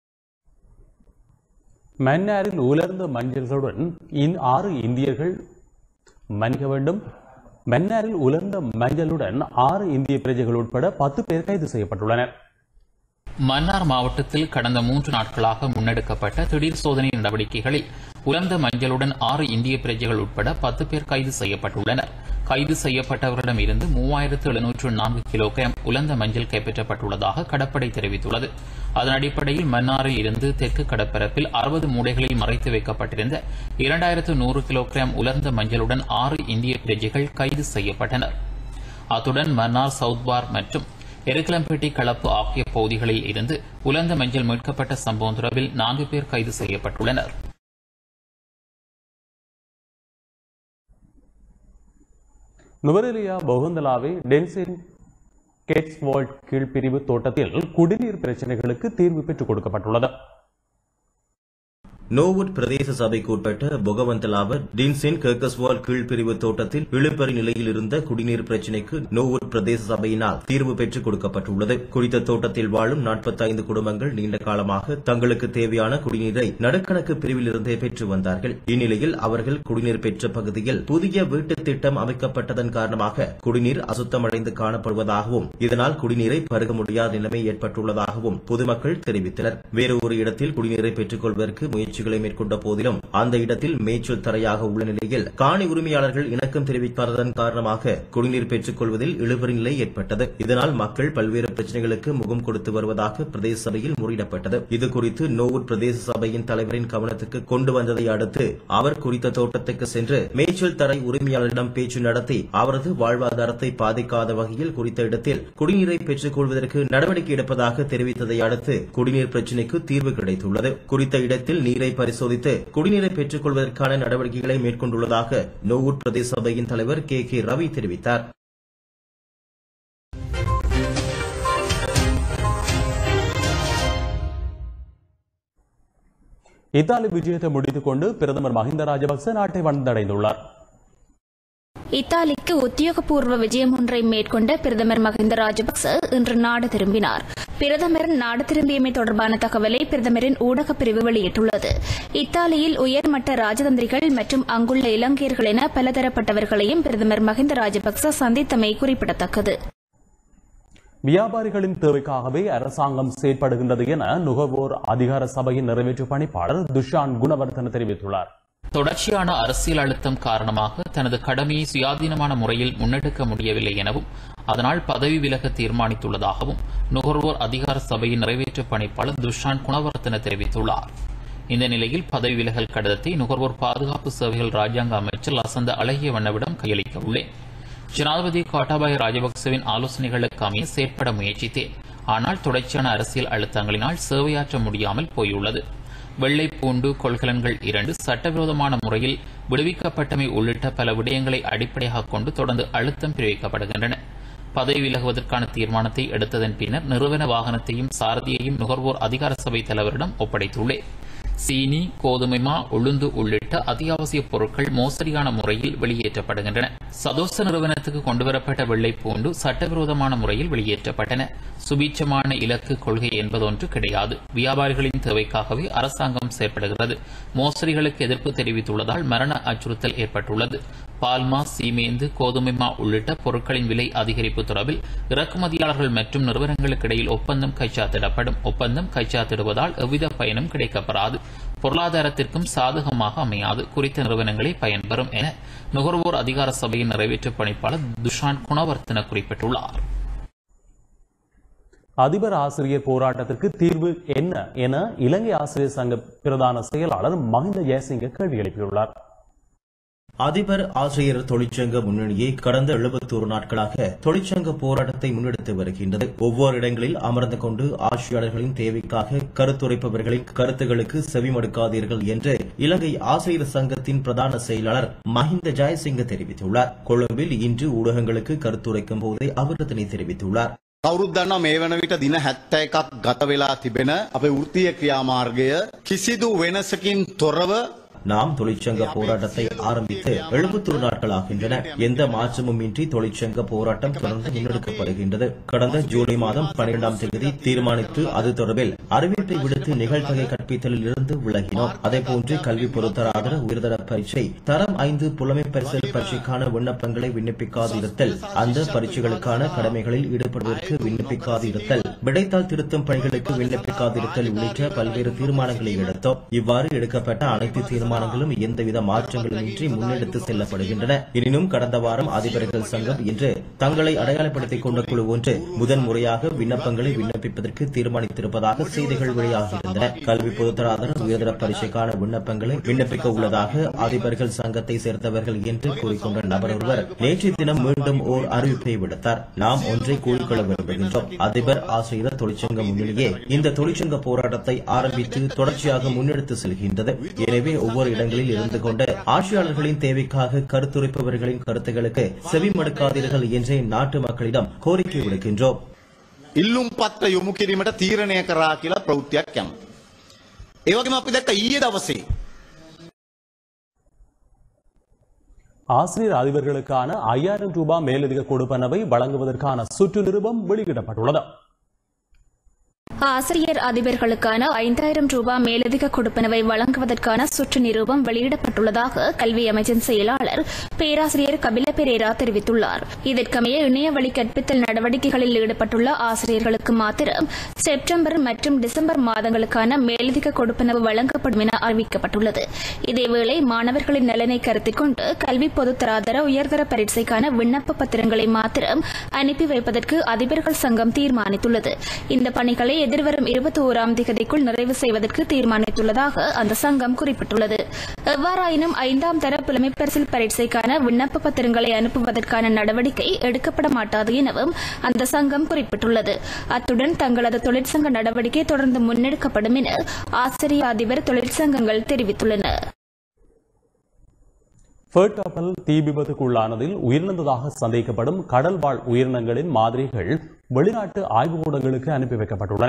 Speaker 1: மன்னாரில் உலர்ந்த மஞ்சள்களுடன் இன் ஆறு இந்தியர்கள் மன்னிக்க வேண்டும் மன்னாரில் உலர்ந்த மஞ்சளுடன் ஆறு இந்திய பிரஜைகள் உட்பட பத்து பேர் கைது செய்யப்பட்டுள்ளனர்
Speaker 2: மன்னார் மாவட்டத்தில் கடந்த மூன்று நாட்களாக முன்னெடுக்கப்பட்ட திடீர் சோதனை நடவடிக்கைகளில் உலர்ந்த மஞ்சளுடன் ஆறு இந்திய பிரஜைகள் உட்பட பத்து பேர் கைது செய்யப்பட்டுள்ளனர் கைது செய்யப்பட்டவர்களிடம் இருந்து மூவாயிரத்து எழுநூற்று நான்கு கிலோகிராம் உலர்ந்த மஞ்சள் கைப்பற்றப்பட்டுள்ளதாக கடற்படை தெரிவித்துள்ளது அதன் அடிப்படையில் மன்னாரில் இருந்து தெற்கு கடற்பரப்பில் அறுபது மூடைகளில் மறைத்து வைக்கப்பட்டிருந்த இரண்டாயிரத்து நூறு கிலோகிராம் உலர்ந்த மஞ்சளுடன் ஆறு இந்திய பிரஜைகள் கைது செய்யப்பட்டனர் அத்துடன் மன்னார் சவுத்பார் மற்றும் எருக்கலம்பேட்டை களப்பு ஆகிய பகுதிகளில் இருந்து உலர்ந்த மஞ்சள் மீட்கப்பட்ட சம்பவம் தொடர்பில் நான்கு பேர் கைது செய்யப்பட்டுள்ளனர்
Speaker 1: நுவரெலியா பொகுந்தலாவை டென்சின் கெட்ஸ்வால்ட் கீழ்பிரிவு தோட்டத்தில் குடிநீர் பிரச்சினைகளுக்கு தீர்வு பெற்றுக் கொடுக்கப்பட்டுள்ளது
Speaker 4: நோவுட் பிரதேச சபைக்கு உட்பட்ட பொகவந்தலாவ டின்சின் கர்கஸ்வால் கீழ்பிரிவு தோட்டத்தில் இழுபறி நிலையில் இருந்த குடிநீர் பிரச்சினைக்கு நோவுட் பிரதேச சபையினால் தீர்வு பெற்றுக் கொடுக்கப்பட்டுள்ளது குறித்த தோட்டத்தில் வாழும் 45 குடும்பங்கள் நீண்ட காலமாக தங்களுக்கு தேவையான குடிநீரை நடுக்கணக்கு பிரிவில் இருந்தே பெற்று வந்தார்கள் இந்நிலையில் அவர்கள் குடிநீர் பெற்ற பகுதியில் புதிய வீட்டுத் திட்டம் அமைக்கப்பட்டதன் காரணமாக குடிநீர் அசுத்தமடைந்து காணப்படுவதாகவும் இதனால் குடிநீரை பருக முடியாத நிலைமை ஏற்பட்டுள்ளதாகவும் பொதுமக்கள் தெரிவித்தனர் வேறு ஒரு இடத்தில் குடிநீரை பெற்றுக் கொள்வதற்கு முயற்சிகளை மேற்கொண்ட போதிலும் அந்த இடத்தில் மேய்ச்சல் தரையாக உள்ள நிலையில் காணி உரிமையாளர்கள் இணக்கம் தெரிவிக்காததன் காரணமாக குடிநீர் பெற்றுக் கொள்வதில் இழுபறி நிலை ஏற்பட்டது இதனால் மக்கள் பல்வேறு பிரச்சனைகளுக்கு முகம் கொடுத்து வருவதாக பிரதேச சபையில் முறையிடப்பட்டது இது குறித்து நோவூர் பிரதேச சபையின் தலைவரின் கவனத்துக்கு கொண்டு வந்ததை அடுத்து அவர் குறித்த தோட்டத்துக்கு சென்று மேய்ச்சல் தரை உரிமையாளரிடம் பேச்சு நடத்தி அவரது வாழ்வாதாரத்தை பாதிக்காத வகையில் குறித்த இடத்தில் குடிநீரை பெற்றுக் கொள்வதற்கு நடவடிக்கை எடுப்பதாக தெரிவித்ததை அடுத்து குடிநீர் பிரச்சினைக்கு தீர்வு கிடைத்துள்ளது குறித்த இடத்தில் நீரை பரிசோதித்து குடிநீரை பெற்றுக் கொள்வதற்கான நடவடிக்கைகளை மேற்கொண்டுள்ளதாக நோவூர் பிரதேச சபையின் தலைவர் கே கே ரவி தெரிவித்தார்
Speaker 1: இத்தாலி விஜயத்தை முடித்துக் கொண்டு பிரதமர் மஹிந்த ராஜபக்ச நாட்டை வந்தடைந்துள்ளார்
Speaker 7: இத்தாலிக்கு உத்தியோகபூர்வ விஜயம் ஒன்றை மேற்கொண்ட பிரதமர் மஹிந்த ராஜபக்ச இன்று நாடு திரும்பினார் பிரதமர் நாடு திரும்பியமை தொடர்பான தகவலை பிரதமரின் ஊடகப் பிரிவு வெளியிட்டுள்ளது இத்தாலியில் உயர்மட்ட ராஜதந்திரிகள் மற்றும் அங்குள்ள இலங்கையர்கள் என பலதரப்பட்டவர்களையும் பிரதமர் மஹிந்த ராஜபக்ச சந்தித்தமை குறிப்பிடத்தக்கது
Speaker 1: வியாபாரிகளின் தேவைக்காகவே அரசாங்கம் செயற்படுகின்றது என நுகர்வோர் அதிகார சபையின் நிறைவேற்று பணிப்பாளர் துஷான் குணவர்தன தெரிவித்துள்ளார்
Speaker 2: தொடர்ச்சியான அரசியல் அழுத்தம் காரணமாக தனது கடமையை சுயாதீனமான முறையில் முன்னெடுக்க முடியவில்லை எனவும் அதனால் பதவி விலக தீர்மானித்துள்ளதாகவும் நுகர்வோர் அதிகார சபையின் நிறைவேற்று பணிப்பாளர் துஷான் குணவர்த்தன தெரிவித்துள்ளார் இந்த நிலையில் பதவி விலகல் கடிதத்தை நுகர்வோர் பாதுகாப்பு சேவைகள் ராஜாங்க அமைச்சர் லசந்த அழகிய வண்ணவிடம் கையளிக்க உள்ளேன் ஜனாதிபதி கோட்டாபாய ராஜபக்சவின் ஆலோசனைகளுக்கு அமைய செயற்பட முயற்சித்தேன் ஆனால் தொடர்ச்சியான அரசியல் அழுத்தங்களினால் சேவையாற்ற முடியாமல் போயுள்ளது வெள்ளை பூண்டு கொள்கலன்கள் இரண்டு சட்டவிரோதமான முறையில் விடுவிக்கப்பட்டமை உள்ளிட்ட பல விடயங்களை அடிப்படையாக கொண்டு தொடர்ந்து அழுத்தம் பிரிவிக்கப்படுகின்றன பதவி விலகுவதற்கான தீர்மானத்தை எடுத்ததன் பின்னர் நிறுவன வாகனத்தையும் சாரதியையும் நுகர்வோர் அதிகார சபை தலைவரிடம் ஒப்படைத்துள்ளேன் சீனி கோதுமை மா உளுந்து உள்ளிட்ட அத்தியாவசிய பொருட்கள் மோசடியான முறையில் வெளியேற்றப்படுகின்றன சதோச நிறுவனத்துக்கு கொண்டுவரப்பட்ட வெள்ளை பூண்டு சட்டவிரோதமான முறையில் வெளியேற்றப்பட்டன சுபீட்சமான இலக்கு கொள்கை என்பதொன்று கிடையாது வியாபாரிகளின் தேவைக்காகவே அரசாங்கம் செயற்படுகிறது மோசடிகளுக்கு எதிர்ப்பு தெரிவித்துள்ளதால் மரண அச்சுறுத்தல் ஏற்பட்டுள்ளது பால்மா சீமேந்து கோதுமைமா உள்ளிட்ட பொருட்களின் விலை அதிகரிப்பு தொடர்பில் இறக்குமதியாளர்கள் மற்றும் நிறுவனங்களுக்கு இடையில் ஒப்பந்தம் கைச்சாத்திடப்படும் ஒப்பந்தம் கைச்சாத்திடுவதால் எவ்வித பயனும் கிடைக்கப்பெறாது பொருளாதாரத்திற்கும் சாதகமாக அமையாது குறித்த நிறுவனங்களே பயன்பெறும் என நுகர்வோர் அதிகார சபையின் நிறைவேற்று பணிப்பாளர் துஷான் குணவர்த்தன குறிப்பிட்டுள்ளார்
Speaker 1: அதிபர் ஆசிரியர் போராட்டத்திற்கு தீர்வு என்ன என இலங்கை ஆசிரியர் சங்க பிரதான செயலாளர் மஹிந்த ஜெயசிங்க கேள்வி எழுப்பியுள்ளார்
Speaker 4: அதிபர் ஆசிரியர் தொழிற்சங்க முன்னணியை கடந்த எழுபத்தோரு நாட்களாக தொழிற்சங்க போராட்டத்தை முன்னெடுத்து வருகின்றது ஒவ்வொரு இடங்களில் அமர்ந்து கொண்டு ஆட்சியாளர்களின் தேவைக்காக கருத்துரைப்பவர்களின் கருத்துகளுக்கு செவிமடுக்காதீர்கள் என்று இலங்கை ஆசிரியர் சங்கத்தின் பிரதான செயலாளர் மஹிந்த ஜெயசிங்க தெரிவித்துள்ளார் கொழும்பில் இன்று ஊடகங்களுக்கு கருத்துரைக்கும் போதே அவர் இதனை தெரிவித்துள்ளார்
Speaker 8: කවුරුත් දන්නවා මේ වන විට දින 71ක් ගත වෙලා තිබෙන අපේ වෘත්තීය ක්‍රියාමාර්ගය කිසිදු වෙනසකින් තොරව
Speaker 4: நாம் தொழிற்சங்க போராட்டத்தை ஆரம்பித்து எழுபத்தொரு நாட்கள் ஆகின்றன எந்த மாற்றமும் இன்றி தொழிற்சங்க போராட்டம் தொடர்ந்து முன்னெடுக்கப்படுகின்றது கடந்த ஜூலை மாதம் பனிரெண்டாம் தேதி தீர்மானித்து அது தொடர்பில் அறிவிப்பை விடுத்து நிகழ்த்தொகை கற்பித்தலில் இருந்து விலகினோம் அதேபோன்று கல்வி பொருத்தராதர உயர்தர பரீட்சை தரம் ஐந்து புலமை பரிசல் பரீட்சைக்கான விண்ணப்பங்களை விண்ணப்பிக்காது இருத்தல் அந்த பரீட்சைகளுக்கான கடமைகளில் ஈடுபடுவதற்கு விண்ணப்பிக்காது இருத்தல் விடைத்தாள் திருத்தும் பணிகளுக்கு விண்ணப்பிக்காது இருத்தல் உள்ளிட்ட பல்வேறு தீர்மானங்களை எடுத்தோம் இவ்வாறு எடுக்கப்பட்ட அனைத்து தீர்மானங்களும் எந்தவித மாற்றங்களுமின்றி முன்னெடுத்து செல்லப்படுகின்றன எனினும் கடந்த வாரம் அதிபர்கள் சங்கம் இன்று தங்களை அடையாளப்படுத்திக் கொண்ட குழு ஒன்று முதன்முறையாக விண்ணப்பங்களை விண்ணப்பிப்பதற்கு தீர்மானித்திருப்பதாக செய்திகள் வெளியாகியிருந்தன கல்வி பொதுத்தராதர உயர்தர பரீட்சைக்கான விண்ணப்பங்களை விண்ணப்பிக்க உள்ளதாக அதிபர்கள் சங்கத்தை சேர்ந்தவர்கள் என்று கூறிக்கொண்ட நபர் ஒருவர் நேற்றைய தினம் மீண்டும் ஓர் அறிவிப்பை விடுத்தார் நாம் ஒன்றை கூறிக்கொள்ள விரும்புகின்றோம் அதிபர் ஆசிரியர் தொழிற்சங்க முன்னிலேயே இந்த தொழிற்சங்க போராட்டத்தை ஆரம்பித்து தொடர்ச்சியாக முன்னெடுத்து செல்கின்றது எனவே ஒவ்வொரு இடங்களில் இருந்து கொண்டு ஆட்சியாளர்களின் தேவைக்காக கருத்துரைப்பவர்களின் கருத்துகளுக்கு செவிமடுக்காதீர்கள் என்றே நாட்டு மக்களிடம் கோரிக்கை விடுக்கின்றோம்
Speaker 8: ඉල්ලුම් පත්‍ර යොමු කිරීමට තීරණය කරා කියලා ප්‍රවෘත්තියක් යනවා. ඒ වගේම අපි දැක්ක ඊයේ දවසේ
Speaker 1: ஆசிரியர் அதிபர்களுக்கான ஐயாயிரம் ரூபாய் மேலதிக கொடுப்பனவை வழங்குவதற்கான சுற்று நிருபம் வெளியிடப்பட்டுள்ளது
Speaker 7: ஆசிரியர் அதிபர்களுக்கான ஐந்தாயிரம் ரூபாய் மேலதிக கொடுப்பனவை வழங்குவதற்கான சுற்று நிரூபம் வெளியிடப்பட்டுள்ளதாக கல்வி அமைச்சின் செயலாளர் பேராசிரியர் கபில பெரேரா தெரிவித்துள்ளார் இதற்கமைய இணையவழி கற்பித்தல் நடவடிக்கைகளில் ஈடுபட்டுள்ள ஆசிரியர்களுக்கு மாத்திரம் செப்டம்பர் மற்றும் டிசம்பர் மாதங்களுக்கான மேலதிக கொடுப்பனவு வழங்கப்படும் என அறிவிக்கப்பட்டுள்ளது இதேவேளை மாணவர்களின் நலனை கருத்தில் கொண்டு கல்வி பொதுத்தராதர உயர்தர பரீட்சைக்கான விண்ணப்ப பத்திரங்களை மாத்திரம் அனுப்பி வைப்பதற்கு அதிபர்கள் சங்கம் தீர்மானித்துள்ளது இந்த பணிகளை எதிர்வரும் இருபத்தி ஓராம் திகதிக்குள் நிறைவு செய்வதற்கு தீர்மானித்துள்ளதாக அந்த சங்கம் குறிப்பிட்டுள்ளது எவ்வாறாயினும் ஐந்தாம் தர புலமைப்பரிசில் பரீட்சைக்கான விண்ணப்ப பத்திரங்களை அனுப்புவதற்கான நடவடிக்கை எடுக்கப்பட மாட்டாது எனவும் அந்த சங்கம் குறிப்பிட்டுள்ளது அத்துடன் தங்களது தொழிற்சங்க நடவடிக்கை தொடர்ந்து முன்னெடுக்கப்படும் என ஆசிரியர் அதிபர் தொழிற்சங்கங்கள் தெரிவித்துள்ளன
Speaker 1: ஃபர்ட் கப்பல் தீ விபத்துக்குள்ளானதில் உயிரிழந்ததாக சந்தேகிக்கப்படும் கடல் வாழ் உயிரினங்களின் மாதிரிகள் வெளிநாட்டு ஆய்வுக்கூடங்களுக்கு அனுப்பி வைக்கப்பட்டுள்ளன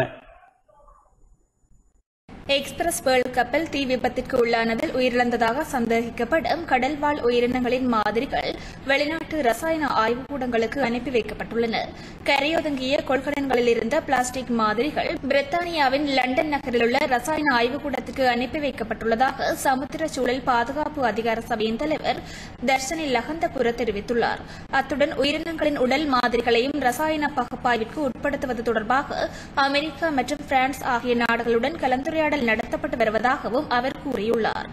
Speaker 7: எக்ஸ்பிரஸ் வேர்ல்ட் கப்பல் தீ விபத்திற்கு உள்ளானதில் உயிரிழந்ததாக சந்தேகிக்கப்படும் கடல்வாழ் உயிரினங்களின் மாதிரிகள் வெளிநாட்டு ரசாயன ஆய்வுக்கூடங்களுக்கு அனுப்பி வைக்கப்பட்டுள்ளன கரையொதுங்கிய கொள்கலன்களில் இருந்த பிளாஸ்டிக் மாதிரிகள் பிரித்தானியாவின் லண்டன் நகரில் உள்ள ரசாயன ஆய்வுக்கூடத்துக்கு அனுப்பி வைக்கப்பட்டுள்ளதாக சமுத்திர சூழல் பாதுகாப்பு அதிகார சபையின் தலைவர் தர்ஷனி லகந்தபுர தெரிவித்துள்ளார் அத்துடன் உயிரினங்களின் உடல் மாதிரிகளையும் ரசாயன பகுப்பாய்விற்கு உட்படுத்துவது தொடர்பாக அமெரிக்கா மற்றும் பிரான்ஸ் ஆகிய நாடுகளுடன் கலந்துரையாடல் நடத்தப்பட்டு வருவதாகவும் அவர் கூறியுள்ளார்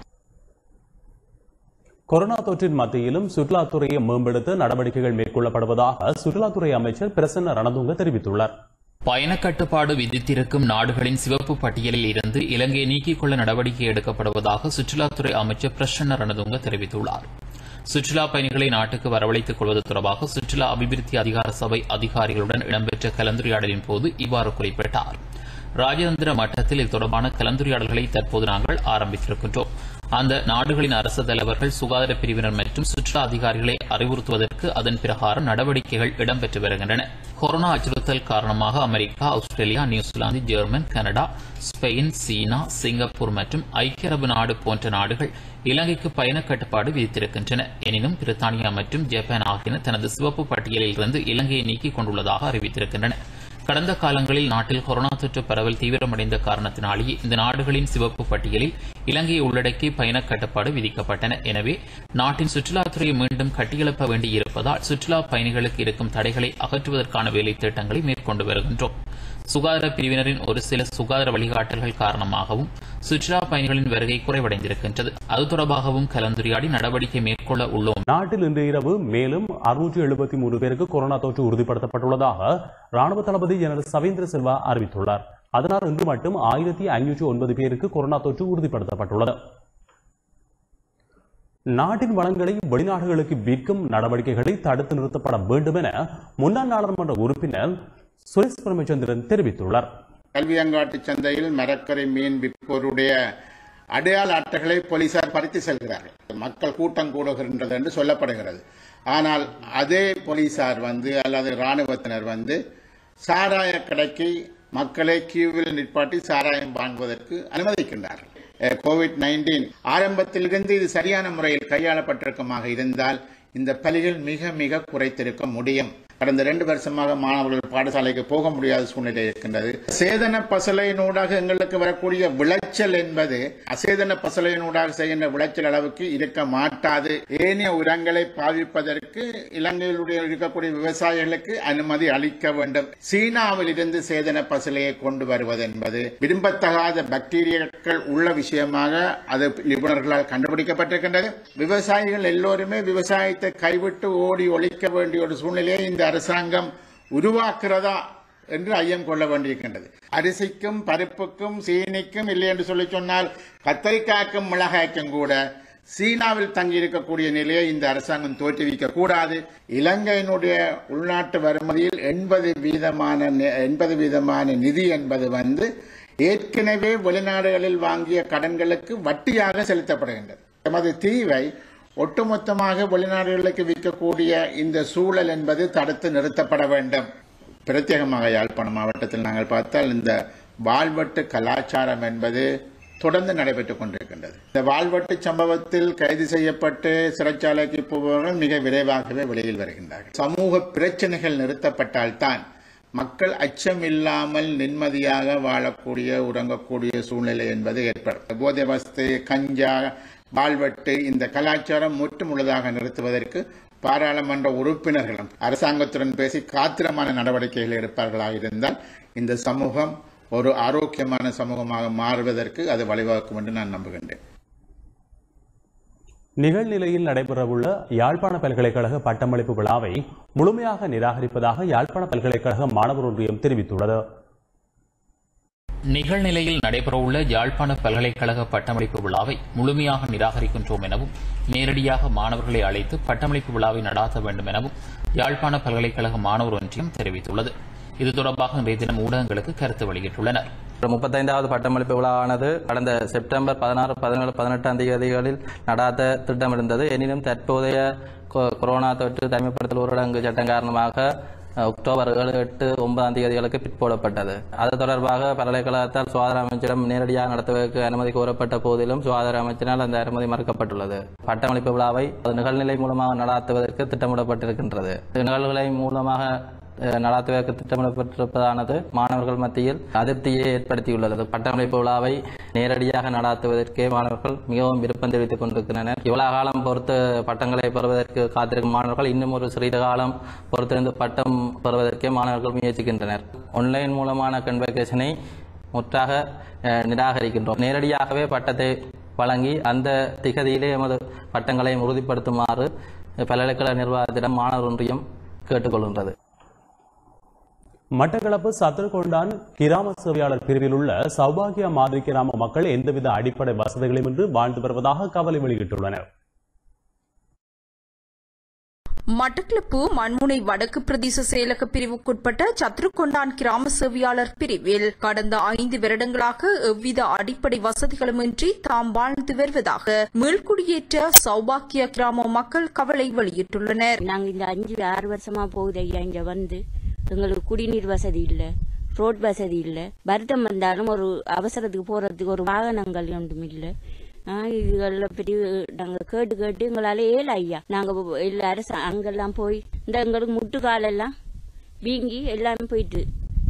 Speaker 1: கொரோனா தொற்றின் மத்தியிலும் சுற்றுலாத்துறையை மேம்படுத்த நடவடிக்கைகள் மேற்கொள்ளப்படுவதாக சுற்றுலாத்துறை அமைச்சர் பிரசன்ன ரணதுங்க தெரிவித்துள்ளார்
Speaker 2: பயணக் கட்டுப்பாடு விதித்திருக்கும் நாடுகளின் சிவப்பு பட்டியலில் இருந்து இலங்கையை நீக்கிக் கொள்ள நடவடிக்கை எடுக்கப்படுவதாக சுற்றுலாத்துறை அமைச்சர் பிரசன்ன ரணதுங்க தெரிவித்துள்ளார் சுற்றுலா பயணிகளை நாட்டுக்கு வரவழைத்துக் கொள்வது தொடர்பாக சுற்றுலா அபிவிருத்தி அதிகார சபை அதிகாரிகளுடன் இடம்பெற்ற கலந்துரையாடலின் போது இவ்வாறு குறிப்பிட்டார் ராஜதந்திர மட்டத்தில் இது தொடர்பான கலந்துரையாடல்களை தற்போது நாங்கள் ஆரம்பித்திருக்கின்றோம் அந்த நாடுகளின் அரசு தலைவர்கள் சுகாதார பிரிவினர் மற்றும் சுற்றுலா அதிகாரிகளை அறிவுறுத்துவதற்கு அதன் பிரகாரம் நடவடிக்கைகள் இடம்பெற்று வருகின்றன கொரோனா அச்சுறுத்தல் காரணமாக America Australia New Zealand German Canada Spain சீனா சிங்கப்பூர் மற்றும் ஐக்கிய அரபு நாடு போன்ற நாடுகள் இலங்கைக்கு பயண கட்டுப்பாடு விதித்திருக்கின்றன எனினும் பிரித்தானியா மற்றும் ஜப்பான் ஆகியன தனது சிவப்பு பட்டியலில் இருந்து இலங்கையை நீக்கிக் கொண்டுள்ளதாக அறிவித்திருக்கின்றன கடந்த காலங்களில் நாட்டில் கொரோனா தொற்று பரவல் தீவிரமடைந்த காரணத்தினாலேயே இந்த நாடுகளின் சிவப்பு பட்டியலில் இலங்கையை உள்ளடக்கி பயண கட்டுப்பாடு விதிக்கப்பட்டன எனவே நாட்டின் சுற்றுலாத்துறையை மீண்டும் கட்டியெழுப்ப வேண்டியிருப்பதால் சுற்றுலா பயணிகளுக்கு இருக்கும் தடைகளை அகற்றுவதற்கான வேலை திட்டங்களை மேற்கொண்டு வருகின்றோம் சுகாதார பிரிவினரின் ஒரு சில சுகாதார வழிகாட்டல்கள் காரணமாகவும் சுற்றுலா பயணிகளின் வருகை குறைவடைந்திருக்கின்றது அது தொடர்பாகவும் கலந்துரையாடி நடவடிக்கை மேற்கொள்ள உள்ளோம்
Speaker 1: நாட்டில் இன்று இரவு மேலும் அறுநூற்றி எழுபத்தி மூன்று பேருக்கு கொரோனா தொற்று உறுதிப்படுத்தப்பட்டுள்ளதாக ராணுவ தளபதி ஜெனரல் சவேந்திர சில்வா அறிவித்துள்ளார் அதனால் இன்று மட்டும் ஆயிரத்தி ஐநூற்றி ஒன்பது பேருக்கு கொரோனா தொற்று உறுதிப்படுத்தப்பட்டுள்ளது நாட்டின் வளங்களை வெளிநாடுகளுக்கு விற்கும் நடவடிக்கைகளை தடுத்து நிறுத்தப்பட வேண்டும் என முன்னாள் நாடாளுமன்ற உறுப்பினர் சுரேஷ் பிரமச்சந்திரன் தெரிவித்துள்ளார்
Speaker 9: கல்வியங்காட்டு சந்தையில் மரக்கரை மீன் விற்போருடைய அடையாள அட்டைகளை போலீசார் பறித்து செல்கிறார்கள் மக்கள் கூட்டம் கூடுகின்றது என்று சொல்லப்படுகிறது ஆனால் அதே போலீசார் வந்து அல்லது இராணுவத்தினர் வந்து சாராய கடைக்கு மக்களை கியூவில் நிற்பாட்டி சாராயம் வாங்குவதற்கு அனுமதிக்கின்றார்கள் கோவிட் நைன்டீன் ஆரம்பத்திலிருந்து இது சரியான முறையில் கையாளப்பட்டிருக்குமாக இருந்தால் இந்த பலிகள் மிக மிக குறைத்திருக்க முடியும் கடந்த ரெண்டு வருஷமாக மாணவர்கள் பாடசாலைக்கு போக முடியாத சூழ்நிலை இருக்கின்றது சேதன பசலையினூடாக எங்களுக்கு வரக்கூடிய விளைச்சல் என்பது அசேதன பசலையினூடாக செய்கின்ற விளைச்சல் அளவுக்கு இருக்க மாட்டாது ஏனைய உரங்களை பாவிப்பதற்கு இலங்கையிலுடைய இருக்கக்கூடிய விவசாயிகளுக்கு அனுமதி அளிக்க வேண்டும் சீனாவில் இருந்து சேதன பசலையை கொண்டு வருவது என்பது விரும்பத்தகாத பாக்டீரியாக்கள் உள்ள விஷயமாக அது நிபுணர்களால் கண்டுபிடிக்கப்பட்டிருக்கின்றது விவசாயிகள் எல்லோருமே விவசாயத்தை கைவிட்டு ஓடி ஒழிக்க வேண்டிய ஒரு சூழ்நிலையை இந்த அரசாங்கம் உருவாக்குறதா என்று ஐயம் கொள்ள வேண்டியிருக்கின்றது அரிசிக்கும் பருப்புக்கும் சீனிக்கும் இல்லை என்று சொல்லி சொன்னால் கத்தரிக்காய்க்கும் மிளகாய்க்கும் கூட சீனாவில் தங்கியிருக்கக்கூடிய நிலையை இந்த அரசாங்கம் தோற்றுவிக்க கூடாது இலங்கையினுடைய உள்நாட்டு வருமதியில் எண்பது வீதமான எண்பது வீதமான நிதி என்பது வந்து ஏற்கனவே வெளிநாடுகளில் வாங்கிய கடன்களுக்கு வட்டியாக செலுத்தப்படுகின்றது எமது தீவை ஒட்டுமொத்தமாக வெளிநாடுகளுக்கு விற்கக்கூடிய இந்த சூழல் என்பது தடுத்து நிறுத்தப்பட வேண்டும் பிரத்யேகமாக யாழ்ப்பாணம் மாவட்டத்தில் நாங்கள் பார்த்தால் இந்த வாழ்வெட்டு கலாச்சாரம் என்பது தொடர்ந்து நடைபெற்றுக் கொண்டிருக்கின்றது இந்த வாழ்வெட்டு சம்பவத்தில் கைது செய்யப்பட்டு சிறைச்சாலைக்கு போபவர்கள் மிக விரைவாகவே வெளியில் வருகின்றார்கள் சமூக பிரச்சனைகள் நிறுத்தப்பட்டால்தான் மக்கள் அச்சம் இல்லாமல் நிம்மதியாக வாழக்கூடிய உறங்கக்கூடிய சூழ்நிலை என்பது ஏற்படும் போதை வஸ்து கஞ்சா வாழ்வெட்டு இந்த கலாச்சாரம் முற்று முழுதாக நிறுத்துவதற்கு பாராளுமன்ற உறுப்பினர்களும் அரசாங்கத்துடன் பேசி காத்திரமான நடவடிக்கைகள் எடுப்பார்களாக இருந்தால் இந்த சமூகம் ஒரு ஆரோக்கியமான சமூகமாக மாறுவதற்கு அது வழிவகுக்கும் என்று நான் நம்புகின்றேன்
Speaker 1: நிகழ்நிலையில் நடைபெறவுள்ள யாழ்ப்பாண பல்கலைக்கழக பட்டமளிப்பு விழாவை முழுமையாக நிராகரிப்பதாக யாழ்ப்பாண பல்கலைக்கழக மாணவர் ஒன்றியம் தெரிவித்துள்ளது
Speaker 2: நிகழ்நிலையில் நடைபெறவுள்ள யாழ்ப்பாண பல்கலைக்கழக பட்டமளிப்பு விழாவை முழுமையாக நிராகரிக்கின்றோம் எனவும் நேரடியாக மாணவர்களை அழைத்து பட்டமளிப்பு விழாவை நடாத்த வேண்டும் எனவும் யாழ்ப்பாண பல்கலைக்கழக மாணவர் ஒன்றியம் தெரிவித்துள்ளது இது தொடர்பாக இன்றைய தினம் ஊடகங்களுக்கு கருத்து வெளியிட்டுள்ளனர்
Speaker 10: முப்பத்தைந்தாவது பட்டமளிப்பு விழாவானது கடந்த செப்டம்பர் பதினாறு பதினேழு பதினெட்டாம் தேதிகளில் நடாத்த திட்டமிருந்தது எனினும் தற்போதைய கொ- கொரோனா தொற்று தனிமைப்படுத்தல் ஊரடங்கு சட்டம் காரணமாக அக்டோபர் ஏழு எட்டு ஒன்பதாம் தேதிகளுக்கு பிற்போடப்பட்டது அது தொடர்பாக பல்கலைக்கழகத்தால் சுகாதார அமைச்சரிடம் நேரடியாக நடத்துவதற்கு அனுமதி கோரப்பட்ட போதிலும் சுகாதார அமைச்சரால் அந்த அனுமதி மறுக்கப்பட்டுள்ளது பட்டமளிப்பு விழாவை அது நிகழ்நிலை மூலமாக நடாத்துவதற்கு திட்டமிடப்பட்டிருக்கின்றது நிகழ்வுகளை மூலமாக அஹ், நடாத்துவதற்கு திட்டமிடப்பட்டிருப்பதானது மாணவர்கள் மத்தியில் அதிருப்தியை ஏற்படுத்தியுள்ளது பட்டமளிப்பு விழாவை நேரடியாக நடாத்துவதற்கே மாணவர்கள் மிகவும் விருப்பம் தெரிவித்துக் கொண்டிருக்கின்றனர் இவ்வளவு காலம் பொறுத்து பட்டங்களை பெறுவதற்கு காத்திருக்கும் மாணவர்கள் இன்னும் ஒரு சிறிது காலம் பொறுத்திருந்து பட்டம் பெறுவதற்கே மாணவர்கள் முயற்சிக்கின்றனர் ஆன்லைன் மூலமான கன்வெகேஷனை முற்றாக அஹ், நிராகரிக்கின்றோம் நேரடியாகவே பட்டத்தை வழங்கி அந்த திகதியிலே எமது பட்டங்களை உறுதிப்படுத்துமாறு பல்கலைக்கழக நிர்வாகத்திடம் மாணவர் ஒன்றியம் கேட்டுக்கொள்கின்றது
Speaker 1: மட்டக்களப்பு சத்திரகொண்டான் கிராம சேவையாளர் பிரிவில் உள்ள சௌபாகியா மாதிரி கிராம மக்கள் எந்தவித அடிப்படை வசதிகளையும் இன்றி வாழ்ந்து வருவதாக கவலை வெளியிட்டுள்ளனர்
Speaker 11: மட்டக்களப்பு மண்முனை வடக்கு பிரதேச செயலக பிரிவுக்குட்பட்ட சத்ருகொண்டான் கிராம சேவையாளர் பிரிவில் கடந்த ஐந்து வருடங்களாக எவ்வித அடிப்படை வசதிகளுமின்றி தாம் வாழ்ந்து வருவதாக மீள்குடியேற்ற சௌபாக்கிய கிராம மக்கள் கவலை வெளியிட்டுள்ளனர்
Speaker 12: நாங்கள் இந்த அஞ்சு ஆறு வருஷமா போகுது ஐயா இங்க வந்து எங்களுக்கு குடிநீர் வசதி இல்லை ரோட் வசதி இல்லை வருத்தம் வந்தாலும் ஒரு அவசரத்துக்கு போறதுக்கு ஒரு வாகனங்கள் ஒன்றும் இல்லை இதுகளில் பெரிய நாங்கள் கேட்டு கேட்டு எங்களால் ஏழு ஐயா நாங்கள் எல்லாரும் ச- அங்கெல்லாம் போய் இந்த எங்களுக்கு முட்டுக்காலெல்லாம் வீங்கி எல்லாமே போயிட்டு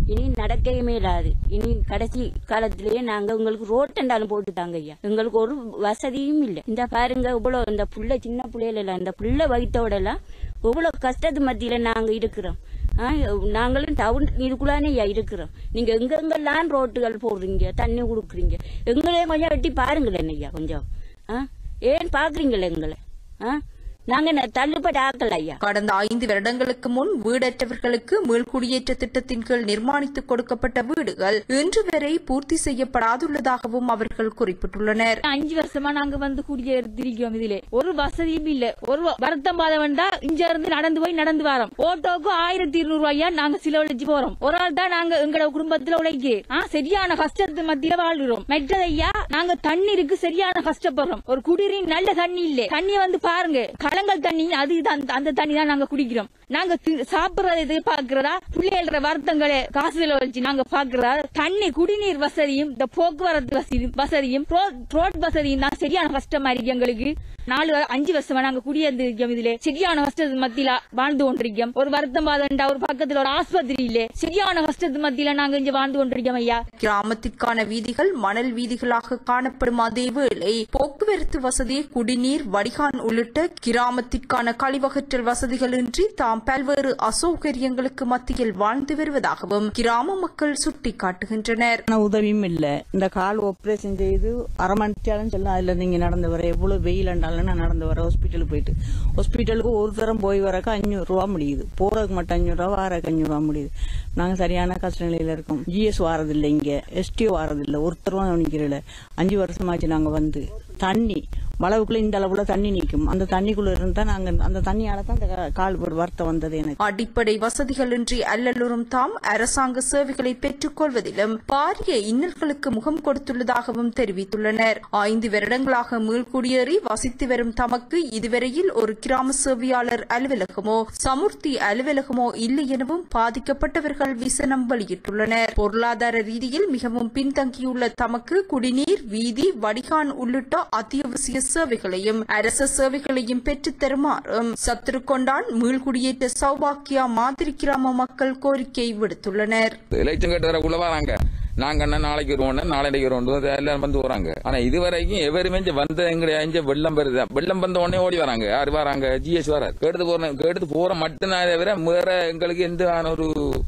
Speaker 12: இனி நடக்கவே மேலாது இனி கடைசி காலத்திலேயே நாங்க உங்களுக்கு ரோட்டண்டாலும் போட்டு தாங்க ஐயா எங்களுக்கு ஒரு வசதியும் இல்லை இந்த பாருங்க இவ்வளவு இந்த புள்ள சின்ன பிள்ளையில எல்லாம் இந்த புள்ள வயிற்றோட எல்லாம் இவ்வளவு கஷ்டத்து மத்தியில நாங்க இருக்கிறோம் ஆ, நாங்களும் டவுன் இதுக்குள்ளானே ஐயா இருக்கிறோம் நீங்க எங்கெங்கெல்லாம் ரோட்டுகள் போடுறீங்க தண்ணி கொடுக்குறீங்க எங்களையும் கொஞ்சம் வெட்டி பாருங்களேன் ஐயா கொஞ்சம் ஆ ஏன் பாக்குறீங்களே எங்களை ஆ நாங்க ந- தள்ளுபடி ஆக்கல ஐயா
Speaker 11: கடந்த ஐந்து வருடங்களுக்கு முன் வீடற்றவர்களுக்கு மீள்குடியேற்ற திட்டத்தின் கீழ் நிர்மாணித்துக் கொடுக்கப்பட்ட வீடுகள் இன்று வரை பூர்த்தி செய்யப்படாதுள்ளதாகவும் அவர்கள் குறிப்பிட்டுள்ளனர்
Speaker 13: அஞ்சு வருஷமா நாங்க வந்து குடியேறிருக்கோம் இதுல ஒரு வசதியும் இல்ல ஒரு வருத்தம் பாதம் வந்தா இங்க இருந்து நடந்து போய் நடந்து வரோம் ஓட்டோக்கு ஆயிரத்தி இருநூறு ரூபாயா நாங்க செலவழிச்சு போறோம் ஒரு ஆள் தான் நாங்க எங்களோட குடும்பத்துல உழைக்கு ஆ, சரியான கஷ்டத்து மத்தியில வாழ்கிறோம் மெட்டதையா நாங்க தண்ணீருக்கு சரியான கஷ்டப்படுறோம் ஒரு குடிநீர் நல்ல தண்ணி இல்ல தண்ணிய வந்து பாருங்க கலங்கல் தண்ணி அது இது அந்த- அந்த தண்ணி தான் நாங்க குடிக்கிறோம் நாங்க தி- சாப்பிடுறது இது பாக்குறதா பிள்ளைகள வருத்தங்களை காசு செலவழிச்சு நாங்க பாக்குறதா தண்ணி குடிநீர் வசதியும் இந்த போக்குவரத்து வசதி வசதியும் ரோட் ரோட் வசதியும் தான் சரியான கஷ்டமா இருக்கு எங்களுக்கு நாலு வ- அஞ்சு வருஷமா நாங்க குடியேந்து இருக்கோம் இதுல சரியான கஷ்டத்து மத்தியில வாழ்ந்து கொண்டிருக்கோம் ஒரு வருத்தம் பாதண்டா ஒரு பக்கத்துல ஒரு ஆஸ்பத்திரி இல்ல சரியான கஷ்டத்து மத்தியில நாங்க இங்க வாழ்ந்து கொண்டிருக்கோம் ஐயா
Speaker 11: கிராமத்திற்கான வீதிகள் மணல் வீதிகளாக காணப்படும் அதே வேளை போக்குவரத்து வசதி குடிநீர் வடிகான் உள்ளிட்ட கிராமத்திற்கான கழிவகற்றல் வசதிகளின்றி தாம் பல்வேறு அசௌகரியங்களுக்கு மத்தியில் வாழ்ந்து வருவதாகவும் கிராம மக்கள் சுட்டிக்காட்டுகின்றனர்
Speaker 14: ஆனா உதவியும் இல்ல இந்த கால் ஆபரேஷன் செய்து அரை மணி நேரம் சொல்ல அதுல நீங்க நடந்து வர எவ்வளவு வெயில் இருந்தாலும் நான் நடந்து வர ஹாஸ்பிட்டலுக்கு போயிட்டு ஹாஸ்பிட்டலுக்கு ஒரு தரம் போய் வரக்கு அஞ்சூறு ரூபா முடியுது போறதுக்கு மட்டும் அஞ்சூறு ரூபா வாரக்கு அஞ்சூறு ரூபா முடியுது நாங்க சரியான கஷ்ட நிலையில இருக்கோம் ஜிஎஸ் வாரதில்லை இங்க எஸ்டிஓ வாரதில்லை ஒருத்தரும் நிக்கிறல அஞ்சு வருஷமாச்சு நாங்க வந்து தண்ணி வளவுக்குள்ள இந்த அளவுல தண்ணி நிக்கும் அந்த தண்ணிக்குள்ள இருந்தா நாங்க அந்த தண்ணியால தான் இந்த கா- கால் போடு வருத்தம் வந்தது எனக்கு
Speaker 11: அடிப்படை வசதிகளின்றி அல்லலுறும் தாம் அரசாங்க சேவைகளை பெற்றுக் கொள்வதிலும் பாரிய இன்னல்களுக்கு முகம் கொடுத்துள்ளதாகவும் தெரிவித்துள்ளனர் ஐந்து வருடங்களாக மீள்குடியேறி வசித்து வரும் தமக்கு இதுவரையில் ஒரு கிராம சேவையாளர் அலுவலகமோ சமுர்த்தி அலுவலகமோ இல்லை எனவும் பாதிக்கப்பட்டவர்கள் விசனம் வெளியிட்டுள்ளனர் பொருளாதார ரீதியில் மிகவும் பின்தங்கியுள்ள தமக்கு குடிநீர் வீதி வடிகான் உள்ளிட்ட அத்தியாவசிய சேவைகளையும் அரச சேவைகளையும் பெற்றுத் தருமாறும் சத்துருக்கொண்டான் மீள்குடியேற்ற சௌபாக்கியா மாதிரி கிராம மக்கள் கோரிக்கை விடுத்துள்ளனர்
Speaker 15: எலெக்ஷன் கேட்டதுக்குள்ள வராங்க நாங்க என்ன நாளைக்கு வருவோம் நாளைக்கு வருவோம் எல்லாரும் வந்து வராங்க ஆனா இது வரைக்கும் எவருமே இங்க வந்த எங்க இங்க வெள்ளம் வருது வெள்ளம் வந்த உடனே ஓடி வராங்க யாரு வராங்க ஜிஎஸ் வர கேட்டு போற கேட்டு போற மட்டும்தான் தவிர வேற எங்களுக்கு எந்த ஆன ஒரு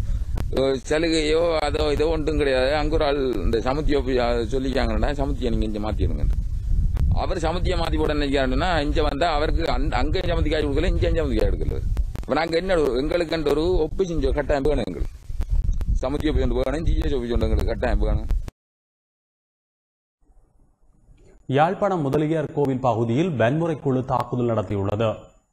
Speaker 15: அஹ், சலுகையோ அதோ இதோ ஒன்றும் கிடையாது அங்க ஒரு ஆள் இந்த சமுத்தியோ சொல்லிக்காங்கன்னா சமுத்தியை நீங்க இங்க மாத்திடுங்க அவர் சமுத்தியை மாத்தி போட நினைக்கிறாருன்னா இங்க வந்தா அவருக்கு அந்த அங்க சமுத்தி காய் கொடுக்கல இங்க சமுத்தி காய் எடுக்கல இப்ப நாங்க என்ன ஒரு- எங்களுக்கு ஒரு ஒப்பிச்சு கட்டாயம் வேணும் எங்களுக்கு சமுத்திய ஆஃபீஸ் ஒன்று வேணும் ஜிஎஸ் ஆஃபீஸ் ஒன்று எங்களுக்கு கட்டாயம் வேணும்
Speaker 1: யாழ்ப்பாணம் முதலியார் கோவில் பகுதியில் வன்முறை குழு தாக்குதல் நடத்தியுள்ளது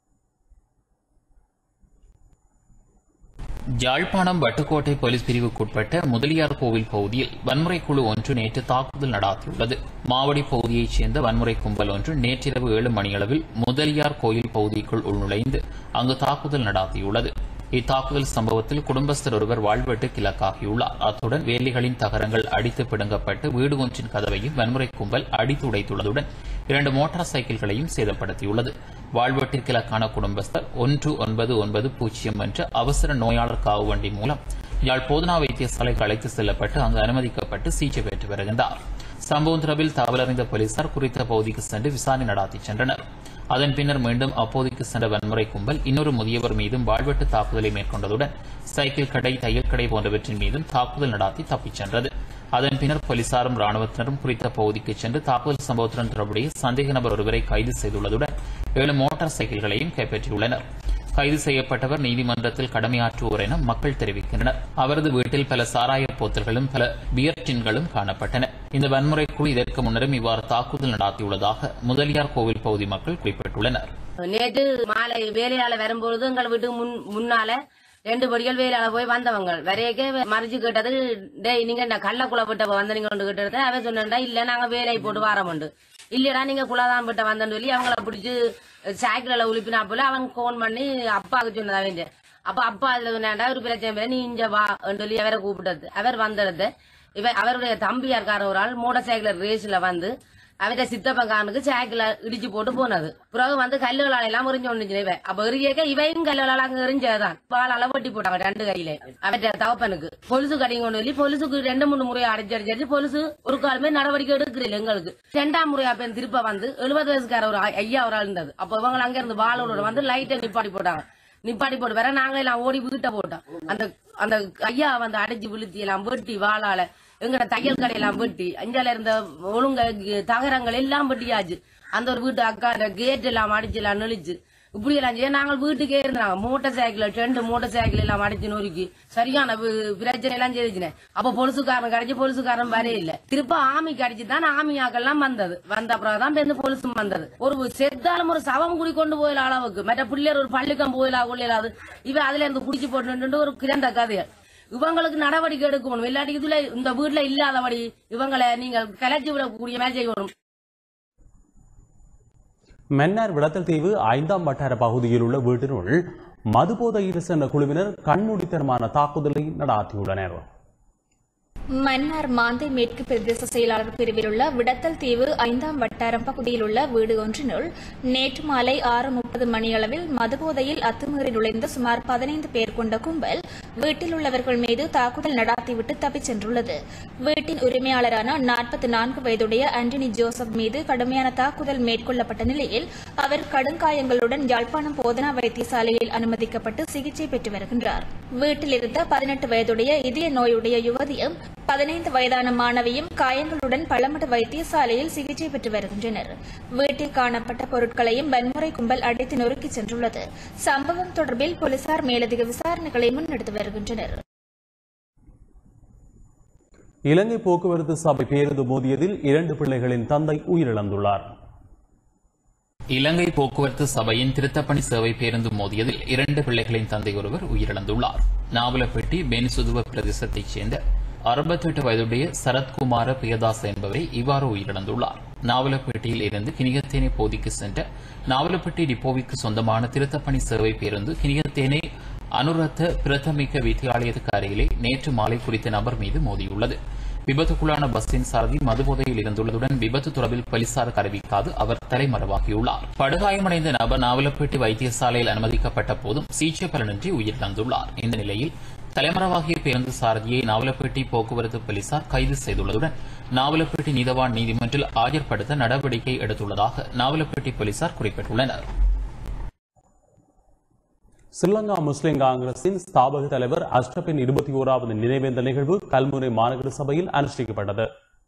Speaker 2: யாழ்ப்பாணம் வட்டுக்கோட்டை போலீஸ் பிரிவுக்குட்பட்ட முதலியார் கோவில் பகுதியில் வன்முறை குழு ஒன்று நேற்று தாக்குதல் நடாத்தியுள்ளது மாவடி பகுதியைச் சேர்ந்த வன்முறை கும்பல் ஒன்று நேற்றிரவு ஏழு மணியளவில் முதலியார் கோயில் பகுதிக்குள் உள்நுழைந்து அங்கு தாக்குதல் நடாத்தியுள்ளது இத்தாக்குதல் சம்பவத்தில் குடும்பஸ்தர் ஒருவர் வாழ்வெட்டு கிழக்காகியுள்ளார் அத்துடன் வேலிகளின் தகரங்கள் அடித்து பிடுங்கப்பட்டு வீடு ஒன்றின் கதவையும் வன்முறை கும்பல் அடித்து உடைத்துள்ளதுடன் இரண்டு மோட்டார் சைக்கிள்களையும் சேதப்படுத்தியுள்ளது வாழ்வெட்டிற்கிழக்கான குடும்பஸ்தர் ஒன்று ஒன்பது ஒன்பது பூஜ்ஜியம் என்ற அவசர நோயாளர் காவு வண்டி மூலம் யாழ் போதனா வைத்தியசாலைக்கு அழைத்து செல்லப்பட்டு அங்கு அனுமதிக்கப்பட்டு சிகிச்சை பெற்று வருகின்றார் சம்பவம் தொடர்பில் தகவலறிந்த போலீசார் குறித்த பகுதிக்கு சென்று விசாரணை நடாத்தி சென்றனர் அதன் பின்னர் மீண்டும் அப்போதைக்கு சென்ற வன்முறை கும்பல் இன்னொரு முதியவர் மீதும் வாழ்வெட்டு தாக்குதலை மேற்கொண்டதுடன் சைக்கிள் கடை தையல் கடை போன்றவற்றின் மீதும் தாக்குதல் நடாத்தி தப்பிச் சென்றது அதன் பின்னர் போலீசாரும் ராணுவத்தினரும் குறித்த பகுதிக்கு சென்று தாக்குதல் சம்பவத்துடன் தொடர்புடைய சந்தேக நபர் ஒருவரை கைது செய்துள்ளதுடன் ஏழு மோட்டார் சைக்கிள்களையும் கைப்பற்றியுள்ளனர் கைது செய்யப்பட்டவர் நீதிமன்றத்தில் கடமையாற்றுவோர் என மக்கள் தெரிவிக்கின்றனர் அவரது வீட்டில் பல சாராய போத்தல்களும் பல பியர் டின்களும் காணப்பட்டன இந்த வன்முறை குழு இதற்கு முன்னரும் இவ்வாறு தாக்குதல் நடாத்தியுள்ளதாக முதலியார் கோவில் பகுதி மக்கள் குறிப்பிட்டுள்ளனர்
Speaker 16: நேற்று மாலை வேலையால வரும்பொழுது எங்கள் வீட்டுக்கு முன் முன்னால ரெண்டு படிகள் வேலையால போய் வந்தவங்க வரையக்கே மறிச்சு கேட்டது டேய் நீங்க இந்த கள்ளக்குள்ள விட்ட வந்த நீங்க கொண்டு கேட்டது அவன் சொன்னா இல்ல நாங்க வேலை போட்டு வாரமுண்டு இல்லடா நீங்க குலதான் விட்ட வந்தேன்னு சொல்லி அவங்கள பிடிச்சு சைக்கிளில் உழுப்பினா போல அவன் ஃபோன் பண்ணி அப்பாவுக்கு சொன்னது அவன் அப்ப அப்பா அதுல சொன்னாண்டா ஒரு பிரச்சனை இல்லை நீ இங்க வா சொல்லி அவரை கூப்பிட்டது அவர் வந்தது இவ அவருடைய தம்பியா இருக்கார ஒரு ஆள் மோட்டார் சைக்கிள் ரேஸ்ல வந்து அவட்ட சித்தப்பங்கானுக்கு சாக்கில இடிச்சு போட்டு போனது பிறகு வந்து கல்லுகளால எல்லாம் எறிஞ்சு ஒண்ணுச்சு இவன் அப்ப எறியக்க இவையும் கல்லுகளால அங்க எறிஞ்சதான் பாலால வெட்டி போட்டாங்க ரெண்டு கையில அவட்ட தவப்பனுக்கு பொலிசு கடையும் கொண்டு சொல்லி பொலிசுக்கு ரெண்டு மூணு முறையா அடிச்சு அடிச்சு அடிச்சு பொலிசு ஒரு காலமே நடவடிக்கை எடுக்கிறீங்க எங்களுக்கு ரெண்டாம் முறையா பெண் திருப்ப வந்து எழுபது வயசுக்கார ஒரு ஐ- ஐயா ஒரு ஆள் இருந்தது அப்ப இவங்க அங்க இருந்து வாளோட வந்து லைட்டை நிப்பாட்டி போட்டாங்க நிப்பாட்டி போட்டு வேற நாங்க எல்லாம் ஓடி வீட்டை போட்டோம் அந்த அந்த ஐயா வந்து அடைச்சு விழுத்தி எல்லாம் வெட்டி வாளால எங்கட தையல் கடையெல்லாம் வெட்டி அஞ்சால இருந்த ஒழுங்க தகரங்கள் எல்லாம் வெட்டியாச்சு அந்த ஒரு வீட்டு அக்கா கேட் எல்லாம் அடிச்சு எல்லாம் நெளிச்சு இப்படி எல்லாம் செய்ய நாங்கள் வீட்டுக்கே இருந்தாங்க மோட்டார் சைக்கிள் ரெண்டு மோட்டார் சைக்கிள் எல்லாம் அடிச்சு நொறுக்கி சரியான வி- பிரச்சனை எல்லாம் செய்துச்சுனேன் அப்ப பொலிசுக்காரன் கிடைச்சு பொலிசுக்காரன் வரே இல்ல திருப்ப ஆமிக்கு அடிச்சு தான் ஆமி ஆக்கெல்லாம் வந்தது வந்த அப்புறம் தான் பேருந்து பொலிசும் வந்தது ஒரு செத்தாலும் ஒரு சவம் குடி கொண்டு போயில அளவுக்கு மற்ற பிள்ளையர் ஒரு பள்ளிக்கம் போயிலா கொள்ளையிலாது இவ அதுல இருந்து குடிச்சு போட்டு ஒரு கிடந்த கதைகள் இவங்களுக்கு நடவடிக்கை எடுக்கணும் இல்லாட்டி இதுல இந்த வீட்டுல இல்லாதபடி இவங்களை நீங்கள் கலைச்சி விடக்கூடிய மேல் செய்யணும்
Speaker 1: மன்னார் விடத்தல் தீவு ஐந்தாம் வட்டார பகுதியில் உள்ள வீட்டினுள் மதுபோதையில் சென்ற குழுவினர் கண்மூடித்தனமான தாக்குதலை நடாத்தியுள்ளனர்
Speaker 7: மன்னார் மாந்தை மேற்கு பிரதேச செயலாளர் பிரிவில் உள்ள விடத்தல் தீவு ஐந்தாம் வட்டாரம் பகுதியில் உள்ள வீடு ஒன்றினுள் நேற்று மாலை ஆறு முப்பது மணியளவில் மதுபோதையில் அத்துமீறி நுழைந்த சுமார் பதினைந்து பேர் கொண்ட கும்பல் வீட்டில் உள்ளவர்கள் மீது தாக்குதல் நடாத்திவிட்டு தப்பிச் சென்றுள்ளது வீட்டின் உரிமையாளரான நாற்பத்தி நான்கு வயதுடைய ஆண்டனி ஜோசப் மீது கடுமையான தாக்குதல் மேற்கொள்ளப்பட்ட நிலையில் அவர் கடுங்காயங்களுடன் யாழ்ப்பாணம் போதனா வைத்தியசாலையில் அனுமதிக்கப்பட்டு சிகிச்சை பெற்று வருகின்றார் வீட்டில் இருந்த பதினெட்டு வயதுடைய இதய நோயுடைய யுவதியும் பதினைந்து வயதான மாணவியும் காயங்களுடன் பழமடு வைத்தியசாலையில் சிகிச்சை பெற்று வருகின்றனர் வீட்டில் காணப்பட்ட பொருட்களையும் வன்முறை கும்பல் அடித்து நொறுக்கிச் சென்றுள்ளது சம்பவம் தொடர்பில் போலீசார் மேலதிக விசாரணைகளை முன்னெடுத்து வருகின்றனர்
Speaker 1: இலங்கை போக்குவரத்து சபை பேருந்து மோதியதில் இரண்டு பிள்ளைகளின் தந்தை உயிரிழந்துள்ளார்
Speaker 2: இலங்கை போக்குவரத்து சபையின் திருத்தப்பணி சேவை பேருந்து மோதியதில் இரண்டு பிள்ளைகளின் தந்தை ஒருவர் உயிரிழந்துள்ளார் நாவலப்பட்டி பென்சுதுவ பிரதேசத்தைச் சேர்ந்த அறுபத்தெட்டு வயதுடைய சரத்குமார பிரியதாஸ் என்பவரை இவ்வாறு உயிரிழந்துள்ளார் நாவலப்பேட்டையில் இருந்து கிணிகத்தேனை போதிக்கு சென்ற நாவலப்பட்டி டிப்போவிற்கு சொந்தமான திருத்தப்பணி சேவை பேருந்து கிணிகத்தேனை அனுரத்த பிரதமிக்க வித்தியாலயத்துக்கு அருகிலே நேற்று மாலை குறித்த நபர் மீது மோதியுள்ளது விபத்துக்குள்ளான பஸ்ஸின் சாரதி மதுபோதையில் இருந்துள்ளதுடன் விபத்து தொடர்பில் போலீசாருக்கு அறிவிக்காது அவர் தலைமறைவாகியுள்ளார் படுகாயமடைந்த நபர் நாவலப்பேட்டை வைத்தியசாலையில் அனுமதிக்கப்பட்ட போதும் சிகிச்சை பலனின்றி உயிரிழந்துள்ளார் இந்த நிலையில் தலைமறைவாகிய பேருந்து சாரதியை நாவலப்பேட்டை போக்குவரத்து போலீசார் கைது செய்துள்ளதுடன் நாவலப்பேட்டை நீதவான் நீதிமன்றில் ஆஜர்படுத்த நடவடிக்கை எடுத்துள்ளதாக நாவலப்பேட்டை போலீசார் குறிப்பிட்டுள்ளனர்
Speaker 1: ஸ்ரீலங்கா முஸ்லிம் காங்கிரசின் ஸ்தாபக தலைவர் அஷ்ரபின் இருபத்தி ஓராவது நினைவேந்த நிகழ்வு கல்முனை மாநகர சபையில் அனுஷ்டிக்கப்பட்டது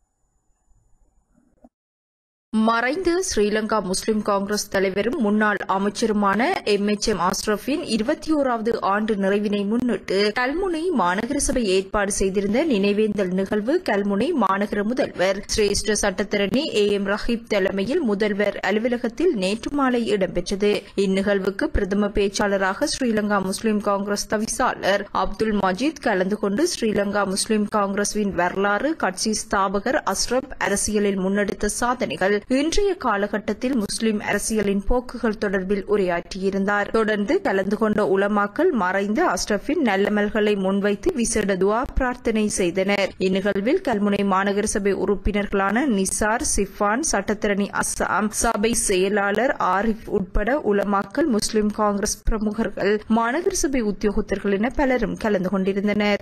Speaker 11: மறைந்த ஸ்ரீலங்கா முஸ்லிம் காங்கிரஸ் தலைவரும் முன்னாள் அமைச்சருமான எம் எச் எம் அஸ்ரஃபின் இருபத்தி ஓராவது ஆண்டு நிறைவினை முன்னிட்டு கல்முனை மாநகர சபை ஏற்பாடு செய்திருந்த நினைவேந்தல் நிகழ்வு கல்முனை மாநகர முதல்வர் சிரேஷ்ட சட்டத்தரணி ஏ எம் ரஹீப் தலைமையில் முதல்வர் அலுவலகத்தில் நேற்று மாலை இடம்பெற்றது இந்நிகழ்வுக்கு பிரதம பேச்சாளராக ஸ்ரீலங்கா முஸ்லிம் காங்கிரஸ் தவிசாளர் அப்துல் மஜீத் கலந்து கொண்டு ஸ்ரீலங்கா முஸ்லிம் காங்கிரஸின் வரலாறு கட்சி ஸ்தாபகர் அஸ்ரப் அரசியலில் முன்னெடுத்த சாதனைகள் இன்றைய காலகட்டத்தில் முஸ்லிம் அரசியலின் போக்குகள் தொடர்பில் உரையாற்றியிருந்தார் தொடர்ந்து கலந்து கொண்ட உலமாக்கள் மறைந்த அஸ்ரஃபின் நல்லமல்களை முன்வைத்து விசேட துவா பிரார்த்தனை செய்தனர் இந்நிகழ்வில் கல்முனை மாநகர சபை உறுப்பினர்களான நிசார் சிஃபான் சட்டத்தரணி அஸ்ஸாம் சபை செயலாளர் ஆரிஃப் உட்பட உலமாக்கள் முஸ்லிம் காங்கிரஸ் பிரமுகர்கள் மாநகர சபை உத்தியோகத்தர்கள் என பலரும் கலந்து கொண்டிருந்தனர்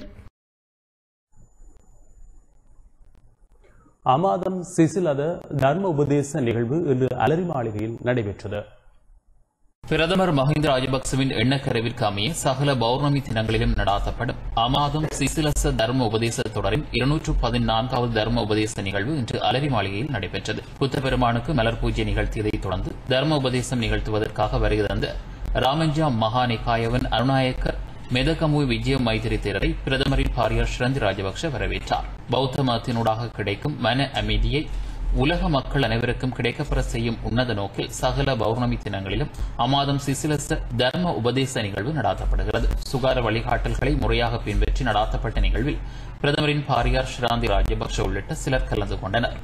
Speaker 1: அமாதம் சிசிலத தர்ம உபதேச நிகழ்வு இன்று அலரி மாளிகையில் நடைபெற்றது
Speaker 2: பிரதமர் மஹிந்த ராஜபக்சவின் எண்ணக்கருவிற்கு அமைய சகல பௌர்ணமி தினங்களிலும் நடாத்தப்படும் அமாதம் சிசிலச தர்ம உபதேச தொடரின் இருநூற்று பதினான்காவது தர்ம உபதேச நிகழ்வு இன்று அலரி மாளிகையில் நடைபெற்றது புத்த பெருமானுக்கு மலர் பூஜை நிகழ்த்தியதைத் தொடர்ந்து தர்ம உபதேசம் நிகழ்த்துவதற்காக வருகை தந்த ராமஞ்சா மகாநிகாயவன் அருணாயக்கர் மெதகமு விஜய மைத்திரி தேரரை பிரதமரின் பாரியார் ஸ்ரந்தி ராஜபக்ஷ வரவேற்றார் பௌத்த மதத்தினூடாக கிடைக்கும் மன அமைதியை உலக மக்கள் அனைவருக்கும் கிடைக்கப்பெற செய்யும் உன்னத நோக்கில் சகல பௌர்ணமி தினங்களிலும் அமாதம் சிசிலச தர்ம உபதேச நிகழ்வு நடாத்தப்படுகிறது சுகார வழிகாட்டல்களை முறையாக பின்பற்றி நடாத்தப்பட்ட நிகழ்வில் பிரதமரின் பாரியார் ஸ்ராந்தி ராஜபக்ஷ உள்ளிட்ட சிலர் கலந்து கொண்டனர்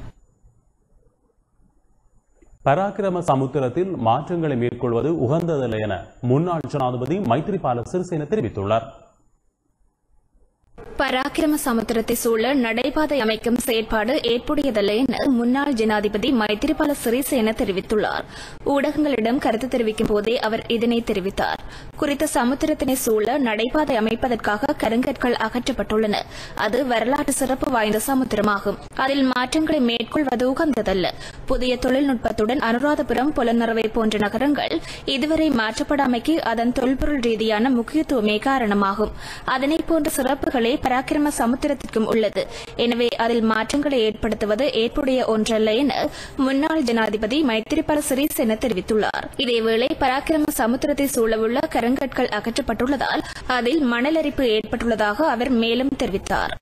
Speaker 1: பராக்கிரம சமுத்திரத்தில் மாற்றங்களை மேற்கொள்வது உகந்ததல்ல என முன்னாள் ஜனாதிபதி மைத்ரிபால சிறிசேன தெரிவித்துள்ளார்
Speaker 7: பராக்கிரம சமுத்திரத்தை சூழ நடைபாதை அமைக்கும் செயற்பாடு ஏற்புடையதல்ல என முன்னாள் ஜனாதிபதி மைத்திரிபால சிறிசேன தெரிவித்துள்ளார் ஊடகங்களிடம் கருத்து தெரிவிக்கும் போதே அவர் இதனை தெரிவித்தார் குறித்த சமுத்திரத்தினை சூழ நடைபாதை அமைப்பதற்காக கருங்கற்கள் அகற்றப்பட்டுள்ளன அது வரலாற்று சிறப்பு வாய்ந்த சமுத்திரமாகும் அதில் மாற்றங்களை மேற்கொள்வது உகந்ததல்ல புதிய தொழில்நுட்பத்துடன் அனுராதபுரம் புலனறுவை போன்ற நகரங்கள் இதுவரை மாற்றப்படாமைக்கு அதன் தொல்பொருள் ரீதியான முக்கியத்துவமே காரணமாகும் அதனை போன்ற சிறப்புகளே பராக்கிரம சமுத்திரத்திற்கும் உள்ளது எனவே அதில் மாற்றங்களை ஏற்படுத்துவது ஏற்புடைய ஒன்றல்ல என முன்னாள் ஜனாதிபதி மைத்திரிபால சிறிசேன தெரிவித்துள்ளார் இதேவேளை பராக்கிரம சமுத்திரத்தை சூழவுள்ள கருங்கற்கள் அகற்றப்பட்டுள்ளதால் அதில் மணலரிப்பு ஏற்பட்டுள்ளதாக அவர் மேலும் தெரிவித்தார்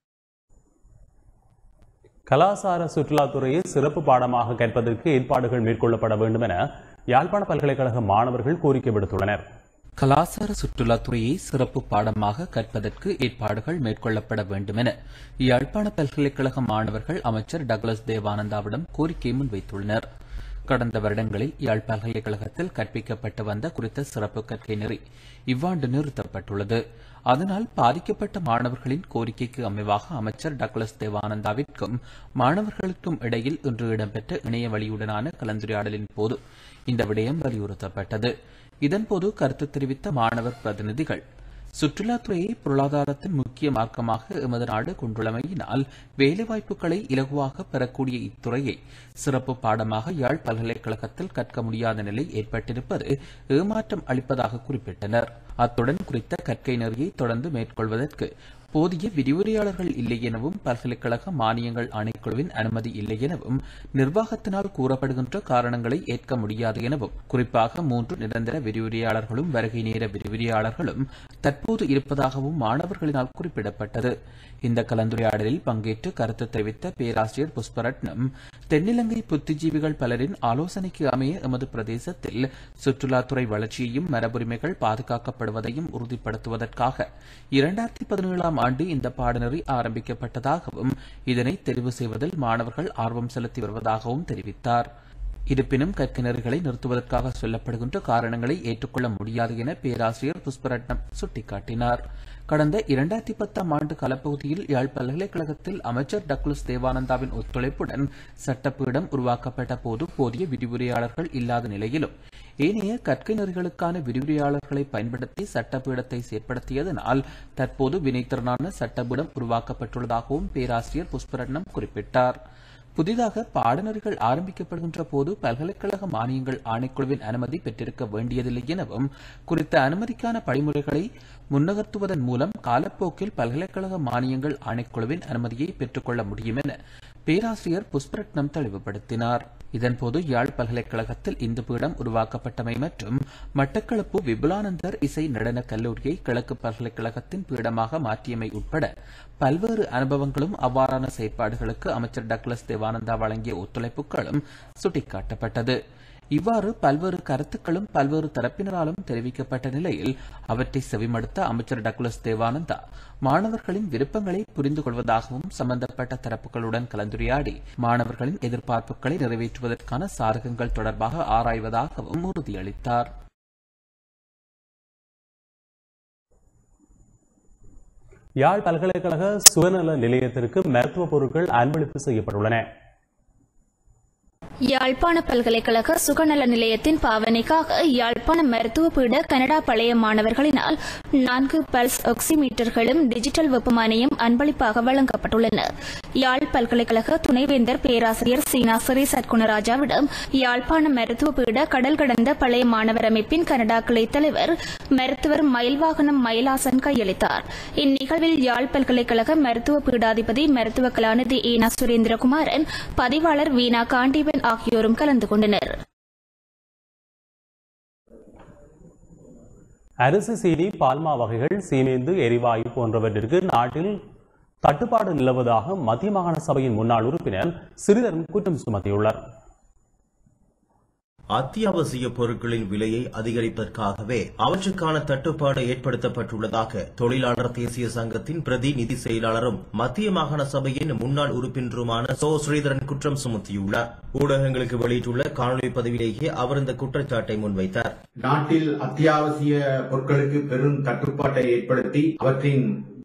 Speaker 1: கலாசார சுற்றுலாத்துறையை சிறப்பு பாடமாக கற்பதற்கு ஏற்பாடுகள் மேற்கொள்ளப்பட வேண்டும் என யாழ்ப்பாண பல்கலைக்கழக மாணவர்கள் கோரிக்கை விடுத்துள்ளனர்
Speaker 2: கலாசார சுற்றுலாத்துறையை சிறப்பு பாடமாக கற்பதற்கு ஏற்பாடுகள் மேற்கொள்ளப்பட வேண்டும் என யாழ்ப்பாண பல்கலைக்கழக மாணவர்கள் அமைச்சர் டக்ளஸ் தேவானந்தாவிடம் கோரிக்கை முன்வைத்துள்ளனர் கடந்த வருடங்களில் யாழ் பல்கலைக்கழகத்தில் கற்பிக்கப்பட்டு வந்த குறித்த சிறப்பு கற்கை நெறி இவ்வாண்டு நிறுத்தப்பட்டுள்ளது அதனால் பாதிக்கப்பட்ட மாணவர்களின் கோரிக்கைக்கு அமைவாக அமைச்சர் டக்ளஸ் தேவானந்தாவிற்கும் மாணவர்களுக்கும் இடையில் இன்று இடம்பெற்ற இணைய வழியுடனான கலந்துரையாடலின் போது இந்த விடயம் வலியுறுத்தப்பட்டது இதன்போது கருத்து தெரிவித்த மாணவர் பிரதிநிதிகள் சுற்றுலாத்துறையை பொருளாதாரத்தின் முக்கிய மார்க்கமாக எமது நாடு கொண்டுள்ளமையினால் வேலைவாய்ப்புகளை இலகுவாக பெறக்கூடிய இத்துறையை சிறப்பு பாடமாக யாழ் பல்கலைக்கழகத்தில் கற்க முடியாத நிலை ஏற்பட்டிருப்பது ஏமாற்றம் அளிப்பதாக குறிப்பிட்டனர் அத்துடன் குறித்த கற்கை நெறியை தொடர்ந்து மேற்கொள்வதற்கு போதிய விரிவுரையாளர்கள் இல்லை எனவும் பல்கலைக்கழக மானியங்கள் ஆணைக்குழுவின் அனுமதி இல்லை எனவும் நிர்வாகத்தினால் கூறப்படுகின்ற காரணங்களை ஏற்க முடியாது எனவும் குறிப்பாக மூன்று நிரந்தர விரிவுரையாளர்களும் வருகை நேர விரிவுரையாளர்களும் தற்போது இருப்பதாகவும் மாணவர்களினால் குறிப்பிடப்பட்டது இந்த கலந்துரையாடலில் பங்கேற்று கருத்து தெரிவித்த பேராசிரியர் புஷ்பரட்னம் தென்னிலங்கை புத்திஜீவிகள் பலரின் ஆலோசனைக்கு அமைய எமது பிரதேசத்தில் சுற்றுலாத்துறை வளர்ச்சியையும் மரபுரிமைகள் பாதுகாக்கப்படுவதையும் உறுதிப்படுத்துவதற்காக இரண்டாயிரத்தி பதினேழாம் ஆண்டு இந்த பாடநெறி ஆரம்பிக்கப்பட்டதாகவும் இதனை தெரிவு செய்வதில் மாணவர்கள் ஆர்வம் செலுத்தி வருவதாகவும் தெரிவித்தார் இருப்பினும் கற்கிணறுகளை நிறுத்துவதற்காக சொல்லப்படுகின்ற காரணங்களை ஏற்றுக்கொள்ள முடியாது என பேராசிரியர் புஷ்பரட்னம் சுட்டிக்காட்டினார் கடந்த இரண்டாயிரத்தி பத்தாம் ஆண்டு காலப்பகுதியில் யாழ் பல்கலைக்கழகத்தில் அமைச்சர் டக்ளஸ் தேவானந்தாவின் ஒத்துழைப்புடன் சட்டப்பீடம் உருவாக்கப்பட்ட போது போதிய விரிவுரையாளர்கள் இல்லாத நிலையிலும் ஏனைய கற்கை நெறிகளுக்கான விரிவுரையாளர்களை பயன்படுத்தி சட்டப்பீடத்தை செயற்படுத்தியதனால் தற்போது வினைத்திறனான சட்டப்பீடம் உருவாக்கப்பட்டுள்ளதாகவும் பேராசிரியர் புஷ்பரட்னம் குறிப்பிட்டார் புதிதாக பாடநெறிகள் ஆரம்பிக்கப்படுகின்ற போது பல்கலைக்கழக மானியங்கள் ஆணைக்குழுவின் அனுமதி பெற்றிருக்க வேண்டியதில்லை எனவும் குறித்த அனுமதிக்கான படிமுறைகளை முன்னகர்த்துவதன் மூலம் காலப்போக்கில் பல்கலைக்கழக மானியங்கள் ஆணைக்குழுவின் அனுமதியை பெற்றுக்கொள்ள முடியும் என பேராசிரியர் புஷ்பரட்னம் தெளிவுபடுத்தினார் இதன்போது யாழ் பல்கலைக்கழகத்தில் இந்து பீடம் உருவாக்கப்பட்டமை மற்றும் மட்டக்களப்பு விபுலானந்தர் இசை நடன கல்லூரியை கிழக்கு பல்கலைக்கழகத்தின் பீடமாக மாற்றியமை உட்பட பல்வேறு அனுபவங்களும் அவ்வாறான செயற்பாடுகளுக்கு அமைச்சர் டக்ளஸ் தேவானந்தா வழங்கிய ஒத்துழைப்புகளும் சுட்டிக்காட்டப்பட்டது இவ்வாறு பல்வேறு கருத்துக்களும் பல்வேறு தரப்பினராலும் தெரிவிக்கப்பட்ட நிலையில் அவற்றை செவிமடுத்த அமைச்சர் டக்ளஸ் தேவானந்தா மாணவர்களின் விருப்பங்களை புரிந்து கொள்வதாகவும் சம்பந்தப்பட்ட தரப்புகளுடன் கலந்துரையாடி மாணவர்களின் எதிர்பார்ப்புகளை நிறைவேற்றுவதற்கான சாதகங்கள் தொடர்பாக ஆராய்வதாகவும் உறுதியளித்தார்
Speaker 1: யாழ் பல்கலைக்கழக சுயநல நிலையத்திற்கு மருத்துவ பொருட்கள் அன்பளிப்பு செய்யப்பட்டுள்ளன
Speaker 7: யாழ்ப்பாண பல்கலைக்கழக சுகநல நிலையத்தின் பாவனைக்காக யாழ்ப்பாண மருத்துவ பீட கனடா பழைய மாணவர்களினால் நான்கு பல்ஸ் ஆக்சிமீட்டர்களும் டிஜிட்டல் வெப்பமானியும் அன்பளிப்பாக வழங்கப்பட்டுள்ளன யாழ் பல்கலைக்கழக துணைவேந்தர் பேராசிரியர் சீனா சிறி சத்குணராஜாவிடம் யாழ்ப்பாண மருத்துவ பீட கடல் கடந்த பழைய மாணவர் அமைப்பின் கனடா கிளை தலைவர் மருத்துவர் மயில்வாகனம் மயிலாசன் கையளித்தார் இந்நிகழ்வில் யாழ் பல்கலைக்கழக மருத்துவ பீடாதிபதி மருத்துவ கலாநிதி ஈனா சுரேந்திரகுமாரன் பதிவாளர் வீணா காண்டீபன் ஆகியோரும் கலந்து கொண்டனர்
Speaker 1: அரிசி சீனி பால்மா வகைகள் சீமேந்து எரிவாயு போன்றவற்றிற்கு நாட்டில் தட்டுப்பாடு நிலவுவதாக மத்திய மாகாண சபையின் முன்னாள் உறுப்பினர் சிறிதரன் குற்றம் சுமத்தியுள்ளார்
Speaker 4: அத்தியாவசிய பொருட்களின் விலையை அதிகரிப்பதற்காகவே அவற்றுக்கான தட்டுப்பாடு ஏற்படுத்தப்பட்டுள்ளதாக தொழிலாளர் தேசிய சங்கத்தின் பிரதிநிதி செயலாளரும் மத்திய மாகாண சபையின் முன்னாள் உறுப்பினருமான சோ ஸ்ரீதரன் குற்றம் சுமத்தியுள்ளார் ஊடகங்களுக்கு வெளியிட்டுள்ள காணொலி பதிவிலேயே அவர் இந்த குற்றச்சாட்டை முன்வைத்தார்
Speaker 17: நாட்டில் அத்தியாவசிய பொருட்களுக்கு பெரும் தட்டுப்பாட்டை ஏற்படுத்தி அவற்றின்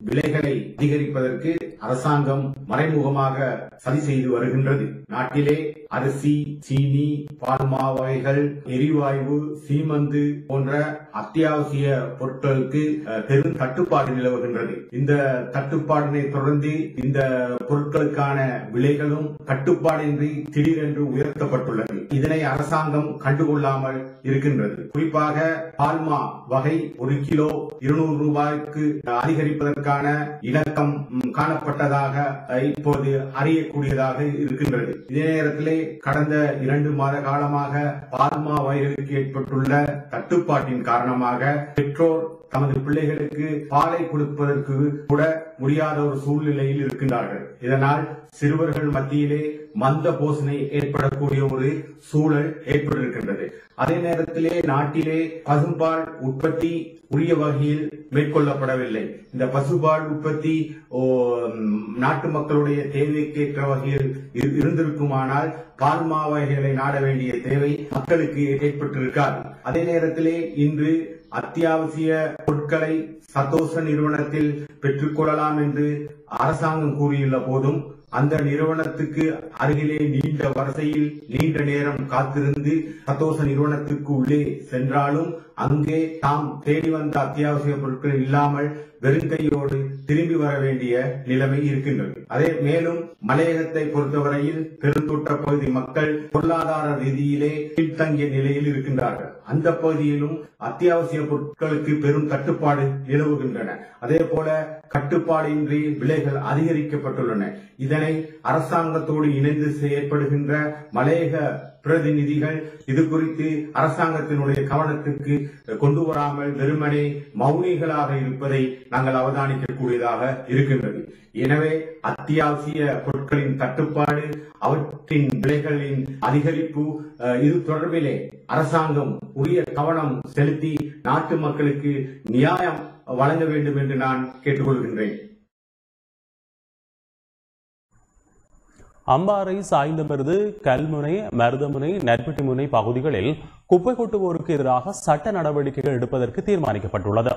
Speaker 17: விலைகளை அதிகரிப்பதற்கு அரசாங்கம் மறைமுகமாக சதி செய்து வருகின்றது நாட்டிலே அரிசி சீனி பால்மா வகைகள் எரிவாயு சீமந்து போன்ற அத்தியாவசிய பொருட்களுக்கு அஹ், பெரும் தட்டுப்பாடு நிலவுகின்றது இந்த தட்டுப்பாடினை தொடர்ந்து இந்த பொருட்களுக்கான விலைகளும் கட்டுப்பாடின்றி திடீரென்று உயர்த்தப்பட்டுள்ளது இதனை அரசாங்கம் கண்டுகொள்ளாமல் இருக்கின்றது குறிப்பாக பால்மா வகை ஒரு கிலோ இருநூறு ரூபாய்க்கு அதிகரிப்பதற்கான இணக்கம் ம், காணப்பட்டதாக அஹ், இப்போது அறியக்கூடியதாக இருக்கின்றது இதே நேரத்திலே கடந்த இரண்டு மாத காலமாக பால்மா வகைகளுக்கு ஏற்பட்டுள்ள தட்டுப்பாட்டின் காரணமாக பெற்றோர் தமது பிள்ளைகளுக்கு பாலை கொடுப்பதற்கு கூட முடியாத ஒரு சூழ்நிலையில் இருக்கின்றார்கள் இதனால் சிறுவர்கள் மத்தியிலே மந்த போசனை ஏற்படக்கூடிய ஒரு சூழல் ஏற்பட்டிருக்கின்றது அதே நேரத்திலே நாட்டிலே பசும்பால் உற்பத்தி உரிய வகையில் மேற்கொள்ளப்படவில்லை இந்த பசுபால் உற்பத்தி ஓ, ம், நாட்டு மக்களுடைய தேவைக்கேற்ற வகையில் இரு- இருந்திருக்குமானால் பால்மா வகைகளை நாட வேண்டிய தேவை மக்களுக்கு ஏற்பட்டிருக்காது அதே நேரத்திலே இன்று அத்தியாவசிய பொருட்களை சதோச நிறுவனத்தில் பெற்றுக்கொள்ளலாம் என்று அரசாங்கம் கூறியுள்ள போதும் அந்த நிறுவனத்துக்கு அருகிலே நீண்ட வரிசையில் நீண்ட நேரம் காத்திருந்து சதோச நிறுவனத்துக்கு உள்ளே சென்றாலும் அங்கே தாம் தேடி வந்த அத்தியாவசிய பொருட்கள் இல்லாமல் வெறுங்கையோடு திரும்பி வர வேண்டிய நிலைமை இருக்கின்றது அதே மேலும் மலையகத்தை பொறுத்தவரையில் பெருந்தொற்ற பகுதி மக்கள் பொருளாதார ரீதியிலே பின்தங்கிய நிலையில் இருக்கின்றார்கள் அந்த பகுதியிலும் அத்தியாவசிய பொருட்களுக்கு பெரும் தட்டுப்பாடு நிலவுகின்றன அதே போல கட்டுப்பாடின்றி விலைகள் அதிகரிக்கப்பட்டுள்ளன இதனை அரசாங்கத்தோடு இணைந்து செயற்படுகின்ற மலையக பிரதிநிதிகள் இது குறித்து அரசாங்கத்தினுடைய கவனத்துக்கு கொண்டு வராமல் வெறுமனே மௌனிகளாக இருப்பதை நாங்கள் அவதானிக்கக்கூடியதாக இருக்கின்றது எனவே அத்தியாவசிய பொருட்களின் தட்டுப்பாடு அவற்றின் விலைகளின் அதிகரிப்பு அஹ், இது தொடர்பிலே அரசாங்கம் உரிய கவனம் செலுத்தி நாட்டு மக்களுக்கு நியாயம் வழங்க வேண்டும் என்று நான் கேட்டுக்கொள்கின்றேன்
Speaker 1: அம்பாறை சாய்ந்தமருது கல்முனை மருதமுனை நெற்பட்டிமுனை பகுதிகளில் குப்பை கொட்டுவோருக்கு எதிராக சட்ட நடவடிக்கைகள் எடுப்பதற்கு தீர்மானிக்கப்பட்டுள்ளது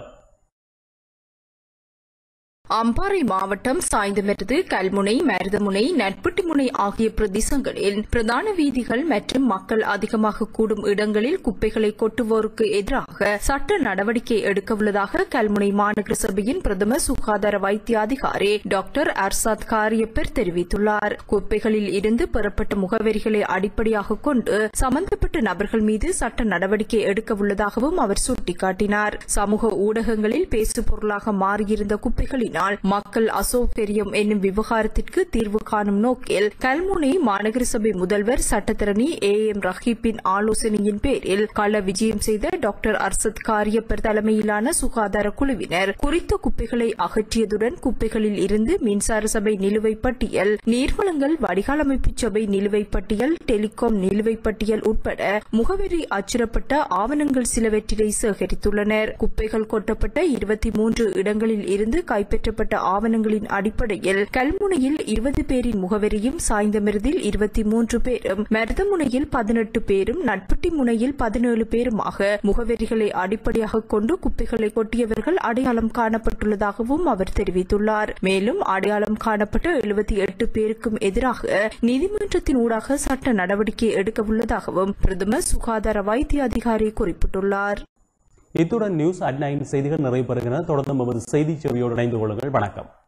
Speaker 11: அம்பாறை மாவட்டம் சாய்ந்தமருது கல்முனை மருதமுனை நட்பட்டிமுனை ஆகிய பிரதேசங்களில் பிரதான வீதிகள் மற்றும் மக்கள் அதிகமாக கூடும் இடங்களில் குப்பைகளை கொட்டுவோருக்கு எதிராக சட்ட நடவடிக்கை எடுக்க உள்ளதாக கல்முனை மாநகர சபையின் பிரதம சுகாதார வைத்திய அதிகாரி டாக்டர் அர்சாத் காரியப்பர் தெரிவித்துள்ளார் குப்பைகளில் இருந்து பெறப்பட்ட முகவரிகளை அடிப்படையாக கொண்டு சம்பந்தப்பட்ட நபர்கள் மீது சட்ட நடவடிக்கை எடுக்க உள்ளதாகவும் அவர் சுட்டிக்காட்டினார் சமூக ஊடகங்களில் பேசு பொருளாக மாறியிருந்த குப்பைகளினால் மக்கள் அசௌகரியம் என்னும் விவகாரத்திற்கு தீர்வு காணும் நோக்கில் கல்முனை மாநகர சபை முதல்வர் சட்டத்தரணி ஏ எம் ரஹீப்பின் ஆலோசனையின் பேரில் கள விஜயம் செய்த டாக்டர் அர்சத் காரியப்பர் தலைமையிலான சுகாதார குழுவினர் குறித்த குப்பைகளை அகற்றியதுடன் குப்பைகளில் இருந்து மின்சார சபை நிலுவைப் பட்டியல் நீர்வளங்கள் வடிகாலமைப்பு சபை நிலுவைப் பட்டியல் டெலிகாம் நிலுவைப் பட்டியல் உட்பட முகவரி அச்சிடப்பட்ட ஆவணங்கள் சிலவற்றினை சேகரித்துள்ளனர் குப்பைகள் கொட்டப்பட்ட இருபத்தி மூன்று இடங்களில் இருந்து கைப்பற்றப்பட்ட ஆவணங்களின் அடிப்படையில் கல்முனையில் இருபது பேரின் முகவரியும் சாய்ந்தமிருதில் இருபத்தி மூன்று பேரும் மருதமுனையில் பதினெட்டு பேரும் நட்பட்டி முனையில் பதினேழு பேருமாக முகவரிகளை அடிப்படையாக கொண்டு குப்பைகளை கொட்டியவர்கள் அடையாளம் காணப்பட்டுள்ளதாகவும் அவர் தெரிவித்துள்ளார் மேலும் அடையாளம் காணப்பட்ட எழுபத்தி எட்டு பேருக்கும் எதிராக நீதிமன்றத்தின் ஊடாக சட்ட நடவடிக்கை எடுக்க உள்ளதாகவும் பிரதமர் சுகாதார வைத்திய அதிகாரி குறிப்பிட்டுள்ளார்
Speaker 1: இத்துடன் நியூஸ் அட் நைன் செய்திகள் நிறைவு பெறுகின்றன தொடர்ந்து நமது செய்தி செவியோடு இணைந்து கொள்ளுங்கள் வணக்கம்